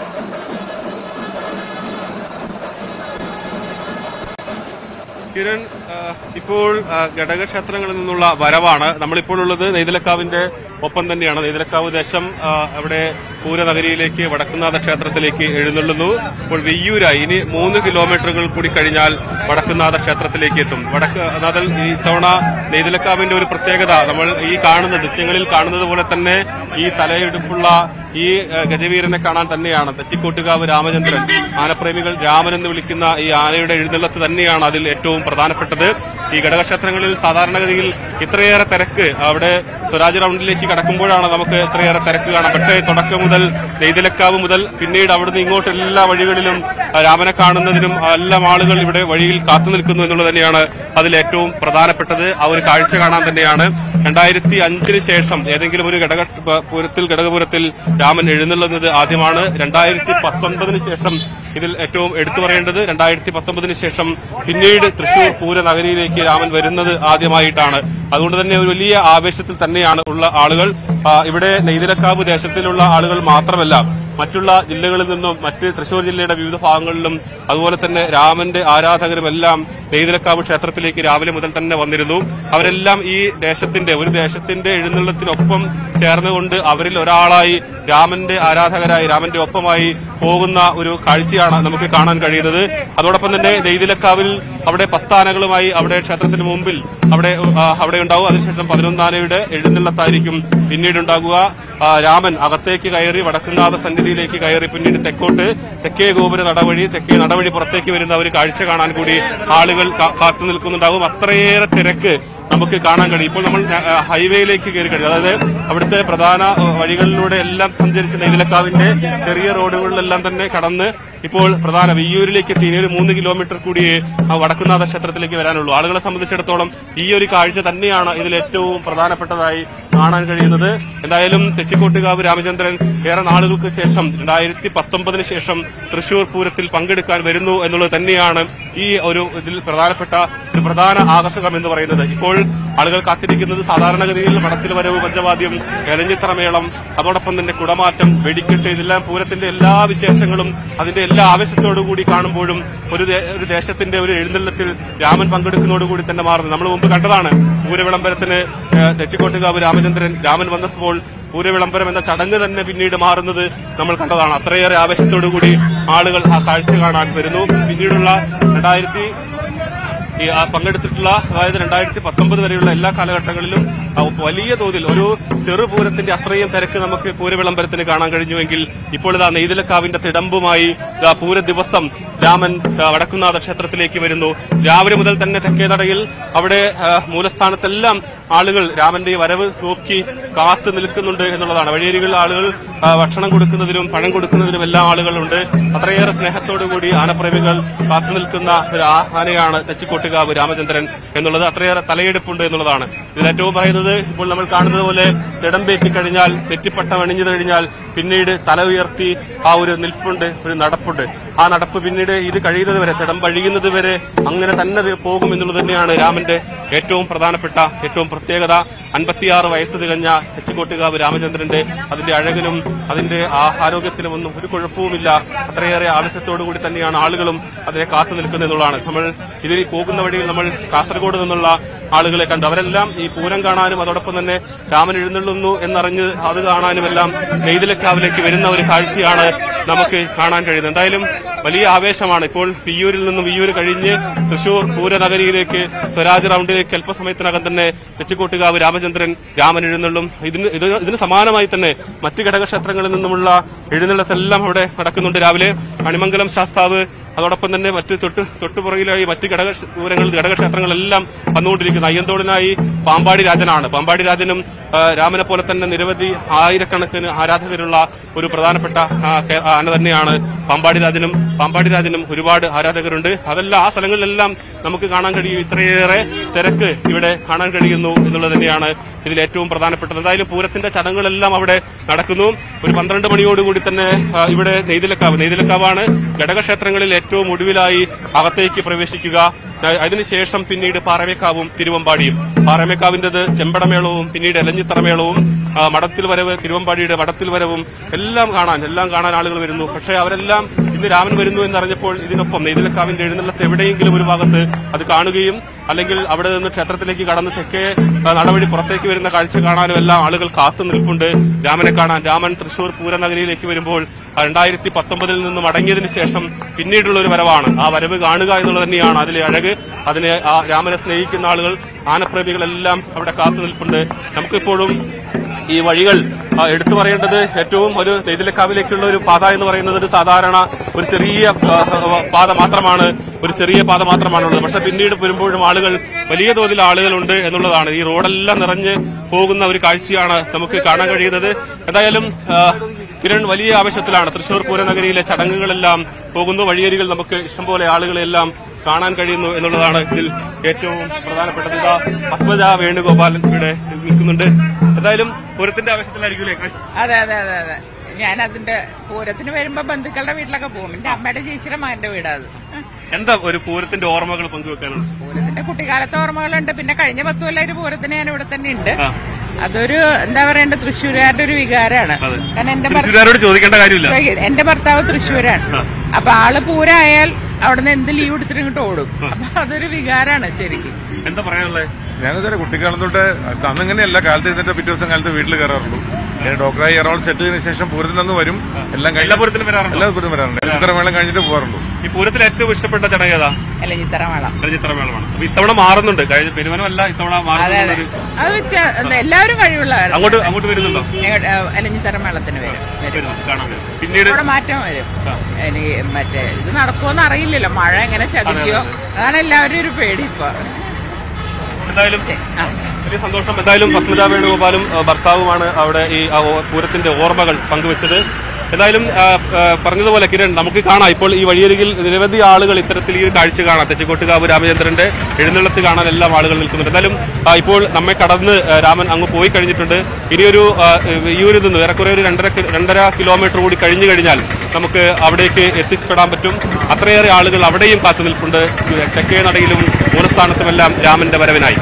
കിരൺ ആ, ഇപ്പോൾ ആ, ഘടകക്ഷേത്രങ്ങളിൽ നിന്നുള്ള വരവാണ് നമ്മളിപ്പോൾ ഉള്ളത് നെയ്തലക്കാവിന്റെ ഒപ്പം തന്നെയാണ് നെയ്തലക്കാവ് ദേശം ആ, അവിടെ പൂരനഗരിയിലേക്ക് വടക്കുന്നാഥ ക്ഷേത്രത്തിലേക്ക് എഴുന്നള്ളുന്നു ഇപ്പോൾ വെയ്യൂരായി ഇനി മൂന്ന് കിലോമീറ്ററുകൾ കൂടി കഴിഞ്ഞാൽ വടക്കുന്നാഥ ക്ഷേത്രത്തിലേക്ക് എത്തും വടക്കുനാഥൽ ഈ തവണ നെയ്തലക്കാവിന്റെ ഒരു പ്രത്യേകത നമ്മൾ ഈ കാണുന്ന ദൃശ്യങ്ങളിൽ കാണുന്നത് പോലെ തന്നെ ഈ തലയെടുപ്പുള്ള ഈ ഏഹ്, ഗജവീരനെ കാണാൻ തന്നെയാണ് തെച്ചിക്കോട്ടുകാവ് രാമചന്ദ്രൻ ആനപ്രേമികൾ രാമൻ എന്ന് വിളിക്കുന്ന ഈ ആനയുടെ എഴുന്നള്ളത്ത് തന്നെയാണ് അതിൽ ഏറ്റവും പ്രധാനപ്പെട്ടത് ഈ ഘടകക്ഷേത്രങ്ങളിൽ സാധാരണഗതിയിൽ ഇത്രയേറെ തിരക്ക് അവിടെ സ്വരാജ് റൗണ്ടിലേക്ക് കടക്കുമ്പോഴാണ് നമുക്ക് ഇത്രയേറെ തിരക്ക് കാണാം പക്ഷേ തുടക്കം മുതൽ നെയ്തലക്കാവ് മുതൽ പിന്നീട് അവിടുന്ന് ഇങ്ങോട്ട് എല്ലാ വഴികളിലും ആ, രാമനെ കാണുന്നതിനും എല്ലാം ആളുകൾ ഇവിടെ വഴിയിൽ കാത്തു നിൽക്കുന്നു എന്നുള്ളത് തന്നെയാണ് അതിൽ ഏറ്റവും പ്രധാനപ്പെട്ടത് ആ ഒരു കാഴ്ച കാണാൻ തന്നെയാണ് രണ്ടായിരത്തി അഞ്ചിന് ശേഷം ഏതെങ്കിലും ഒരു ഘടക പൂരത്തിൽ ഘടകപുരത്തിൽ രാമൻ എഴുന്നള്ളുന്നത് ആദ്യമാണ് രണ്ടായിരത്തി പത്തൊൻപതിന് ശേഷം ഇതിൽ ഏറ്റവും എടുത്തു പറയേണ്ടത് രണ്ടായിരത്തി പത്തൊമ്പതിന് ശേഷം പിന്നീട് തൃശൂർ പൂര നഗരിയിലേക്ക് രാമൻ വരുന്നത് ആദ്യമായിട്ടാണ് അതുകൊണ്ട് തന്നെ ഒരു വലിയ ആവേശത്തിൽ തന്നെയാണ് ഉള്ള ആളുകൾ ആ, ഇവിടെ നെയ്തിലക്കാവ് ദേശത്തിലുള്ള ആളുകൾ മാത്രമല്ല മറ്റുള്ള ജില്ലകളിൽ നിന്നും മറ്റ് തൃശൂർ ജില്ലയുടെ വിവിധ ഭാഗങ്ങളിലും അതുപോലെ തന്നെ രാമന്റെ ആരാധകരും എല്ലാം നെയ്തിലക്കാവ് ക്ഷേത്രത്തിലേക്ക് രാവിലെ മുതൽ തന്നെ വന്നിരുന്നു അവരെല്ലാം ഈ ദേശത്തിന്റെ ഒരു ദേശത്തിന്റെ എഴുന്നള്ളത്തിനൊപ്പം ചേർന്നുകൊണ്ട് അവരിൽ ഒരാളായി രാമന്റെ ആരാധകരായി രാമന്റെ ഒപ്പമായി പോകുന്ന ഒരു കാഴ്ചയാണ് നമുക്ക് കാണാൻ കഴിയുന്നത് അതോടൊപ്പം തന്നെ നെയ്തിലക്കാവിൽ അവിടെ പത്താനകളുമായി അവിടെ ക്ഷേത്രത്തിന് മുമ്പിൽ അവിടെ ആ, അവിടെ ഉണ്ടാവും അതിനുശേഷം പതിനൊന്നാനയുടെ എഴുന്നള്ളത്തായിരിക്കും പിന്നീട് ഉണ്ടാകുക ആ, രാമൻ അകത്തേക്ക് കയറി വടക്കുന്നാഥ സന്നിധിയിലേക്ക് കയറി പിന്നീട് തെക്കോട്ട് തെക്കേ ഗോപുര നടവഴി തെക്കേ നടവഴി പുറത്തേക്ക് വരുന്ന ഒരു കാഴ്ച കാണാൻ കൂടി ആളുകൾ കാ- കാത്തു നിൽക്കുന്നുണ്ടാകും അത്രയേറെ തിരക്ക് നമുക്ക് കാണാൻ കഴിയും ഇപ്പോൾ നമ്മൾ ആ, ഹൈവേയിലേക്ക് കയറി കഴിഞ്ഞു അതായത് അവിടുത്തെ പ്രധാന ആ, വഴികളിലൂടെ എല്ലാം സഞ്ചരിച്ച് നെയ്തലക്കാവിന്റെ ചെറിയ റോഡുകളിലെല്ലാം തന്നെ കടന്ന് ഇപ്പോൾ പ്രധാന വിയ്യൂരിലേക്ക് എത്തി ഇനി ഒരു മൂന്ന് കിലോമീറ്റർ കൂടി ആ വടക്കുന്നാഥ ക്ഷേത്രത്തിലേക്ക് വരാനുള്ളൂ ആളുകളെ സംബന്ധിച്ചിടത്തോളം ഈ ഒരു കാഴ്ച തന്നെയാണ് ഇതിൽ ഏറ്റവും പ്രധാനപ്പെട്ടതായി കാണാൻ കഴിയുന്നത് എന്തായാലും തെച്ചിക്കോട്ടുകാവ് രാമചന്ദ്രൻ ഏറെ നാളുകൾക്ക് ശേഷം രണ്ടായിരത്തി പത്തൊമ്പതിന് ശേഷം തൃശൂർ പൂരത്തിൽ പങ്കെടുക്കാൻ വരുന്നു എന്നുള്ളത് തന്നെയാണ് ഈ ഒരു ഇതിൽ പ്രധാനപ്പെട്ട ഒരു പ്രധാന ആകർഷകം എന്ന് പറയുന്നത് ഇപ്പോൾ ആളുകൾ കാത്തിരിക്കുന്നത് സാധാരണഗതിയിൽ മടത്തിൽ വരവ് പഞ്ചവാദ്യം എലഞ്ഞിത്തറമേളം അതോടൊപ്പം തന്നെ കുടമാറ്റം വെടിക്കെട്ട് ഇതെല്ലാം പൂരത്തിന്റെ എല്ലാ വിശേഷങ്ങളും അതിന്റെ എല്ലാ ആവേശത്തോടു കൂടി കാണുമ്പോഴും ഒരു ദേ- ഒരു ദേശത്തിന്റെ ഒരു എഴുന്നള്ളത്തിൽ രാമൻ പങ്കെടുക്കുന്നതോടുകൂടി തന്നെ മാറുന്നത് നമ്മൾ മുമ്പ് കണ്ടതാണ് പൂരവിളംബരത്തിന് ഏഹ്, തെച്ചിക്കോട്ടുകാവ് രാമചന്ദ്രൻ രാമൻ വന്നപ്പോൾ പൂരവിളംബരം എന്ന ചടങ്ങ് തന്നെ പിന്നീട് മാറുന്നത് നമ്മൾ കണ്ടതാണ് അത്രയേറെ ആവേശത്തോടു കൂടി ആളുകൾ ആ കാഴ്ച കാണാൻ വരുന്നു പിന്നീടുള്ള രണ്ടായിരത്തി ഈ ആ പങ്കെടുത്തിട്ടുള്ള അതായത് രണ്ടായിരത്തി പത്തൊമ്പത് വരെയുള്ള എല്ലാ കാലഘട്ടങ്ങളിലും ആ വലിയ തോതിൽ ഒരു ചെറുപൂരത്തിന്റെ അത്രയും തിരക്ക് നമുക്ക് പൂരവിളംബരത്തിന് കാണാൻ കഴിഞ്ഞുവെങ്കിൽ ഇപ്പോൾ ഇതാ നെയ്തലക്കാവിന്റെ തിടമ്പുമായി ഇതാ പൂര ദിവസം രാമൻ ആ, വടക്കുന്നാഥ ക്ഷേത്രത്തിലേക്ക് വരുന്നു രാവിലെ മുതൽ തന്നെ തെക്കേനടയിൽ അവിടെ ആ, മൂലസ്ഥാനത്തെല്ലാം ആളുകൾ രാമന്റെ ഈ വരവ് നോക്കി കാത്തു നിൽക്കുന്നുണ്ട് എന്നുള്ളതാണ് വഴിയരികളിൽ ആളുകൾ ആ, ഭക്ഷണം കൊടുക്കുന്നതിനും പഴം കൊടുക്കുന്നതിനും എല്ലാം ആളുകളുണ്ട് അത്രയേറെ സ്നേഹത്തോടു കൂടി ആനപ്രേമികൾ കാത്തു നിൽക്കുന്ന ഒരു ആ- ആനയാണ് തെച്ചിക്കോട്ടുകാവ് രാമചന്ദ്രൻ എന്നുള്ളത് അത്രയേറെ തലയെടുപ്പുണ്ട് എന്നുള്ളതാണ് ഇതിൽ ഏറ്റവും പറയുന്നത് ഇപ്പോൾ നമ്മൾ കാണുന്നത് പോലെ തിടമ്പേറ്റി കഴിഞ്ഞാൽ നെറ്റിപ്പട്ടം അണിഞ്ഞു കഴിഞ്ഞാൽ പിന്നീട് തല ഉയർത്തി ആ ഒരു നിൽപ്പുണ്ട് ഒരു നടപ്പുണ്ട് ആ നടപ്പ് പിന്നീട് ഇത് കഴിയുന്നത് വരെ തിടം കഴിയുന്നത് വരെ അങ്ങനെ തന്നെ ഇത് പോകും എന്നുള്ളത് തന്നെയാണ് രാമന്റെ ഏറ്റവും പ്രധാനപ്പെട്ട ഏറ്റവും പ്രത്യേകത അൻപത്തിയാറ് വയസ്സ് തികഞ്ഞ തെച്ചിക്കോട്ടുകാവ് രാമചന്ദ്രന്റെ അതിന്റെ അഴകിനും അതിന്റെ ആ ആരോഗ്യത്തിനും ഒന്നും ഒരു കുഴപ്പവുമില്ല അത്രയേറെ ആവശ്യത്തോടു കൂടി തന്നെയാണ് ആളുകളും അതിനെ കാത്തു നിൽക്കുന്നത് എന്നുള്ളതാണ് നമ്മൾ ഇതിൽ പോകുന്ന വഴിയിൽ നമ്മൾ കാസർഗോഡ് നിന്നുള്ള ആളുകളെ കണ്ടു അവരെല്ലാം ഈ പൂരം കാണാനും അതോടൊപ്പം തന്നെ രാമൻ എഴുന്നള്ളുന്നു എന്നറിഞ്ഞ് അത് കാണാനും എല്ലാം നെയ്തലക്കാവിലേക്ക് വരുന്ന ഒരു കാഴ്ചയാണ് നമുക്ക് കാണാൻ കഴിയുന്നത് എന്തായാലും വലിയ ആവേശമാണ് ഇപ്പോൾ വിയ്യൂരിൽ നിന്നും വിയ്യൂർ കഴിഞ്ഞ് തൃശൂർ പൂരനഗരിയിലേക്ക് സ്വരാജ് റൗണ്ടിലേക്ക് അല്പസമയത്തിനകം തന്നെ തെച്ചിക്കോട്ടുകാവ് രാമചന്ദ്രൻ രാമൻ എഴുന്നള്ളും ഇതിന് ഇത് ഇതിന് സമാനമായി തന്നെ മറ്റ് ഘടകക്ഷേത്രങ്ങളിൽ നിന്നുമുള്ള എഴുന്നള്ളത്തെല്ലാം അവിടെ നടക്കുന്നുണ്ട് രാവിലെ അണിമംഗലം ശാസ്താവ് അതോടൊപ്പം തന്നെ മറ്റ് തൊട്ട് തൊട്ടുപുറകിലായി മറ്റ് ഘടക പൂരങ്ങൾ ഘടകക്ഷേത്രങ്ങളെല്ലാം വന്നുകൊണ്ടിരിക്കുന്നു അയ്യന്തോടിനായി പാമ്പാടി രാജനാണ് പാമ്പാടി രാജനും ആ, രാമനെ പോലെ തന്നെ നിരവധി ആയിരക്കണക്കിന് ആരാധകരുള്ള ഒരു പ്രധാനപ്പെട്ട ആ, കേ- ആന തന്നെയാണ് പാമ്പാടി രാജനും പാമ്പാടി രാജനും ഒരുപാട് ആരാധകരുണ്ട് അതെല്ലാം ആ സ്ഥലങ്ങളിലെല്ലാം നമുക്ക് കാണാൻ കഴിയും ഇത്രയേറെ തിരക്ക് ഇവിടെ കാണാൻ കഴിയുന്നു എന്നുള്ളത് തന്നെയാണ് ഇതിൽ ഏറ്റവും പ്രധാനപ്പെട്ടത് എന്തായാലും പൂരത്തിന്റെ ചടങ്ങുകളെല്ലാം അവിടെ നടക്കുന്നു ഒരു പന്ത്രണ്ട് മണിയോടുകൂടി തന്നെ ആ, ഇവിടെ നെയ്തിലക്കാവ് നെയ്തിലക്കാവാണ് ഘടകക്ഷേത്രങ്ങളിൽ ഏറ്റവും ഒടുവിലായി അകത്തേക്ക് പ്രവേശിക്കുക ആ, അതിനുശേഷം പിന്നീട് പാറമേക്കാവും തിരുവമ്പാടിയും പാറമേക്കാവിന്റേത് ചെമ്പടമേളവും പിന്നീട് എലഞ്ഞിത്തറമേളവും ആ, മടത്തിൽ വരവ് തിരുവമ്പാടിയുടെ മടത്തിൽ വരവും എല്ലാം കാണാൻ എല്ലാം കാണാൻ ആളുകൾ വരുന്നു പക്ഷേ അവരെല്ലാം ഇന്ന് രാമൻ വരുന്നു എന്നറിഞ്ഞപ്പോൾ ഇതിനൊപ്പം നെയ്തലക്കാവിന്റെ എഴുന്നള്ളത്ത് എവിടെയെങ്കിലും ഒരു ഭാഗത്ത് അത് കാണുകയും അല്ലെങ്കിൽ അവിടെ നിന്ന് ക്ഷേത്രത്തിലേക്ക് കടന്ന് തെക്കേ ആ, നടവഴി പുറത്തേക്ക് വരുന്ന കാഴ്ച കാണാനും എല്ലാം ആളുകൾ കാത്തു നിൽപ്പുണ്ട് രാമനെ കാണാൻ രാമൻ തൃശൂർ പൂരനഗരിയിലേക്ക് വരുമ്പോൾ രണ്ടായിരത്തി പത്തൊമ്പതിൽ നിന്ന് മടങ്ങിയതിനു ശേഷം പിന്നീടുള്ള ഒരു വരവാണ് ആ വരവ് കാണുക എന്നുള്ളത് തന്നെയാണ് അതിലെ അഴക് അതിനെ ആ രാമനെ സ്നേഹിക്കുന്ന ആളുകൾ ആനപ്രേമികളെല്ലാം അവിടെ കാത്തു നിൽപ്പുണ്ട് നമുക്കിപ്പോഴും ഈ വഴികൾ ആ, എടുത്തു പറയേണ്ടത് ഏറ്റവും ഒരു നെയ്തിലക്കാവിലേക്കുള്ള ഒരു പാത എന്ന് പറയുന്നത് ഒരു സാധാരണ ഒരു ചെറിയ ആ, ആ, പാത മാത്രമാണ് ഒരു ചെറിയ പാത മാത്രമാണുള്ളത് പക്ഷെ പിന്നീട് വരുമ്പോഴും ആളുകൾ വലിയ തോതിൽ ആളുകളുണ്ട് എന്നുള്ളതാണ് ഈ റോഡെല്ലാം നിറഞ്ഞ് പോകുന്ന ഒരു കാഴ്ചയാണ് നമുക്ക് കാണാൻ കഴിയുന്നത് എന്തായാലും ആ, കിരൺ വലിയ ആവശ്യത്തിലാണ് തൃശൂർ പൂരനഗരിയിലെ ചടങ്ങുകളെല്ലാം പോകുന്നു വഴിയരികൾ നമുക്ക് ഇഷ്ടംപോലെ ആളുകളെല്ലാം കാണാൻ കഴിയുന്നു എന്നുള്ളതാണ് ഇതിൽ ഏറ്റവും പ്രധാനപ്പെട്ടത് ഇതാ പത്മജ വേണുഗോപാൽ ഇവിടെ നിൽക്കുന്നുണ്ട് എന്തായാലും പൂരത്തിന്റെ ആവശ്യത്തിലായിരിക്കും അതെ അതെ അതെ അതെ ഞാൻ അതിന്റെ പൂരത്തിന് വരുമ്പോ ബന്ധുക്കളുടെ വീട്ടിലൊക്കെ പോകും എന്റെ അമ്മയുടെ ചേച്ചിയുടെ മകന്റെ വീടാ അത് എന്താ ഒരു പൂരത്തിന്റെ ഓർമ്മകൾ പങ്കുവെക്കാനുള്ളത് പൂരത്തിന്റെ കുട്ടിക്കാലത്തെ ഓർമ്മകളുണ്ട് പിന്നെ കഴിഞ്ഞ പത്ത് കൊല്ലം പൂരത്തിന് ഞാൻ ഇവിടെ തന്നെ ഉണ്ട് അതൊരു എന്താ പറയണ്ട തൃശ്ശൂരുകാരുടെ ഒരു വികാരമാണ് കാരണം എന്റെ ഭർത്താവ് തൃശ്ശൂരുകാരോട് ചോദിക്കേണ്ട കാര്യമില്ല എന്റെ ഭർത്താവ് തൃശ്ശൂരാണ് അപ്പൊ ആള് പൂരായാൽ അവിടുന്ന് എന്ത് ലീവ് എടുത്തിട്ട് ഇങ്ങോട്ട് ഓടും അപ്പൊ അതൊരു വികാരാണ് ശരിക്കും എന്താ പറയാനുള്ളത് ഞാനിതുവരെ കുട്ടിക്കാലം തൊട്ട് അന്നിങ്ങനെയല്ല കാലത്ത് ഇരുന്നിട്ട് പിറ്റേ ദിവസം കാലത്ത് വീട്ടിൽ കയറാറുള്ളൂ ഞാൻ ഡോക്ടറായി എറണാകുളം സെറ്റ് ചെയ്തതിനു ശേഷം പൂരത്തിനന്ന് വരും എല്ലാം കഴിഞ്ഞ് എല്ലാ പൂരത്തിനും വരാറുണ്ടോ? എല്ലാ പൂരത്തിനും വരാറുണ്ട് ഇത്ര വേളം കഴിഞ്ഞിട്ട് പോകാറുള്ളൂ ഈ പൂരത്തിൽ ഏറ്റവും ഇഷ്ടപ്പെട്ട ചടങ്ങ് ഏതാ അല്ല ചിത്ര മേളം ചിത്രമേളമാണ് അപ്പൊ ഇത്തവണ മാറുന്നുണ്ട് കഴിഞ്ഞ പെരുവനമല്ല ഇത്തവണ അതെ മാറുന്നുണ്ട് അതെ അത് വ്യത്യാ എല്ലാവരും കഴിവുള്ളവരാണ് അങ്ങോട്ട് അങ്ങോട്ട് വരുന്നുണ്ടോ അലഞ്ഞിത്തരം മേളത്തിന് വരും വരും വരുന്നു, കാണാൻ വരും. പിന്നീട് ഇവിടെ മാറ്റം വരും ഇനി മറ്റേ ഇത് നടക്കുമെന്ന് അറിയില്ലല്ലോ മഴ എങ്ങനെ ചതിക്കോ അതാണ് എല്ലാവരും ഒരു പേടി ഇപ്പൊ എന്തായാലും ആ. വലിയ സന്തോഷം എന്തായാലും പത്മജ വേണുഗോപാലും ആ, ഭർത്താവുമാണ് അവിടെ ഈ ആ, ഓ- പൂരത്തിന്റെ ഓർമ്മകൾ പങ്കുവച്ചത് എന്തായാലും ആ, ആ, പറഞ്ഞതുപോലെ കിരൺ നമുക്ക് കാണാം ഇപ്പോൾ ഈ വഴിയരികിൽ നിരവധി ആളുകൾ ഇത്തരത്തിൽ ഈ ഒരു കാഴ്ച കാണാം തെച്ചിക്കോട്ടുകാവ് രാമചന്ദ്രന്റെ എഴുന്നള്ളത്ത് കാണാൻ എല്ലാം ആളുകൾ നിൽക്കുന്നുണ്ട് എന്തായാലും ആ, ഇപ്പോൾ നമ്മെ കടന്ന് ആ, രാമൻ അങ്ങ് പോയി കഴിഞ്ഞിട്ടുണ്ട് ഇനിയൊരു ആ, ഈ ഒരു ഇത് ഏറെക്കുറെ ഒരു രണ്ടര കി- രണ്ടര കിലോമീറ്റർ കൂടി കഴിഞ്ഞു കഴിഞ്ഞാൽ നമുക്ക് അവിടേക്ക് എത്തിപ്പെടാൻ പറ്റും അത്രയേറെ ആളുകൾ അവിടെയും കാത്തു നിൽപ്പുണ്ട് തെക്കേ നടയിലും മൂലസ്ഥാനത്തുമെല്ലാം രാമന്റെ വരവിനായി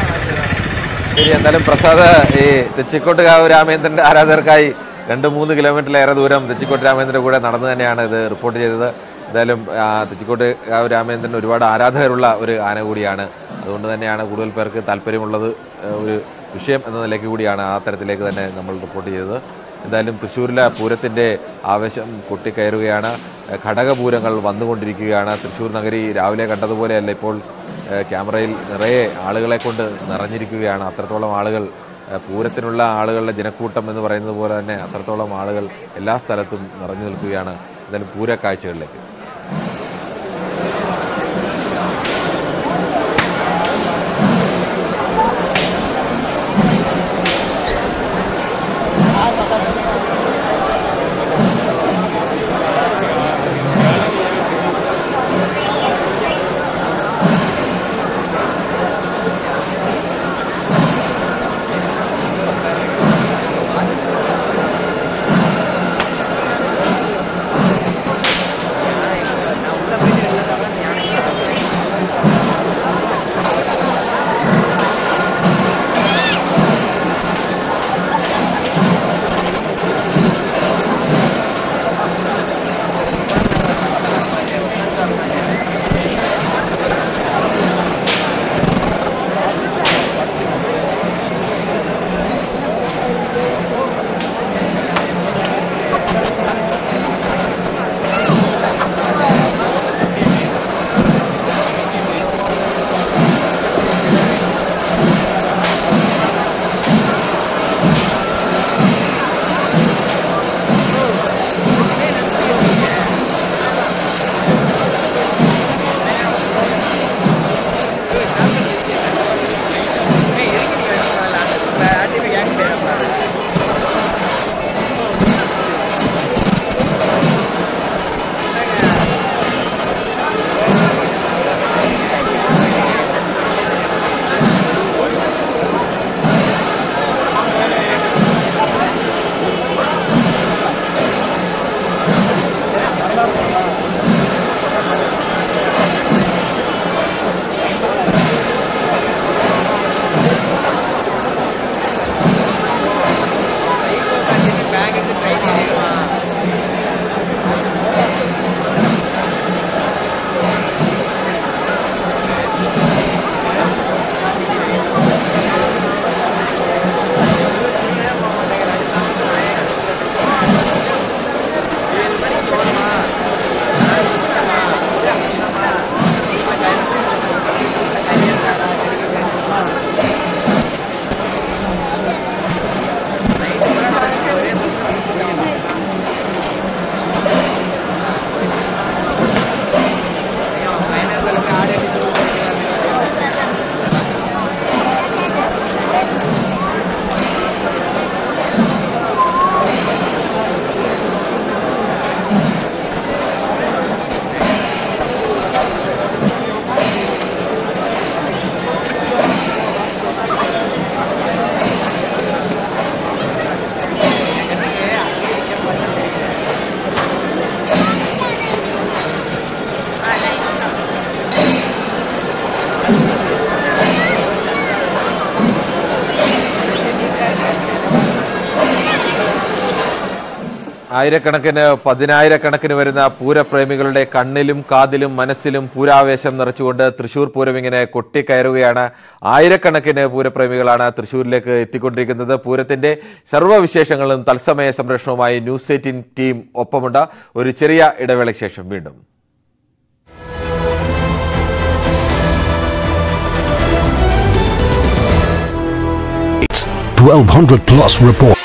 ശരി എന്തായാലും പ്രസാദ് ഈ തെച്ചിക്കോട്ടുകാവ് രാമേന്ദ്രന്റെ ആരാധകർക്കായി രണ്ട് മൂന്ന് കിലോമീറ്ററിലേറെ ദൂരം തെച്ചിക്കോട്ട് രാമേന്ദ്രന്റെ കൂടെ നടന്നു തന്നെയാണ് ഇത് റിപ്പോർട്ട് ചെയ്തത് എന്തായാലും ആ, തെച്ചിക്കോട്ടുകാവ് രാമേന്ദ്രൻ ഒരുപാട് ആരാധകരുള്ള ഒരു ആന കൂടിയാണ് അതുകൊണ്ട് തന്നെയാണ് കൂടുതൽ പേർക്ക് താല്പര്യമുള്ളത് ആ, ഒരു വിഷയം എന്ന നിലയ്ക്ക് കൂടിയാണ് ആ തരത്തിലേക്ക് തന്നെ നമ്മൾ റിപ്പോർട്ട് ചെയ്തത് എന്തായാലും തൃശ്ശൂരിലെ പൂരത്തിൻ്റെ ആവേശം കൊട്ടിക്കയറുകയാണ് ഘടകപൂരങ്ങൾ വന്നുകൊണ്ടിരിക്കുകയാണ് തൃശ്ശൂർ നഗരി രാവിലെ കണ്ടതുപോലെയല്ല ഇപ്പോൾ ഏഹ് ക്യാമറയിൽ നിറയെ ആളുകളെ കൊണ്ട് നിറഞ്ഞിരിക്കുകയാണ് അത്രത്തോളം ആളുകൾ ഏഹ് പൂരത്തിനുള്ള ആളുകളുടെ ജനക്കൂട്ടം എന്ന് പറയുന്നത് പോലെ തന്നെ അത്രത്തോളം ആളുകൾ എല്ലാ സ്ഥലത്തും നിറഞ്ഞു നിൽക്കുകയാണ് എന്തായാലും പൂര കാഴ്ചകളിലേക്ക് ആയിരക്കണക്കിന് പതിനായിരക്കണക്കിന് വരുന്ന പൂരപ്രേമികളുടെ കണ്ണിലും കാതിലും മനസ്സിലും പൂരാവേശം നിറച്ചുകൊണ്ട് തൃശൂർ പൂരം ഇങ്ങനെ കൊട്ടിക്കയറുകയാണ് ആയിരക്കണക്കിന് പൂരപ്രേമികളാണ് തൃശൂരിലേക്ക് എത്തിക്കൊണ്ടിരിക്കുന്നത് പൂരത്തിന്റെ സർവ്വവിശേഷങ്ങളും തത്സമയ സംരക്ഷണവുമായി ന്യൂസ് എയ്റ്റീൻ ടീം ഒപ്പമുണ്ട് ഒരു ചെറിയ ഇടവേളയ്ക്ക് ശേഷം വീണ്ടും Twelve hundred plus report.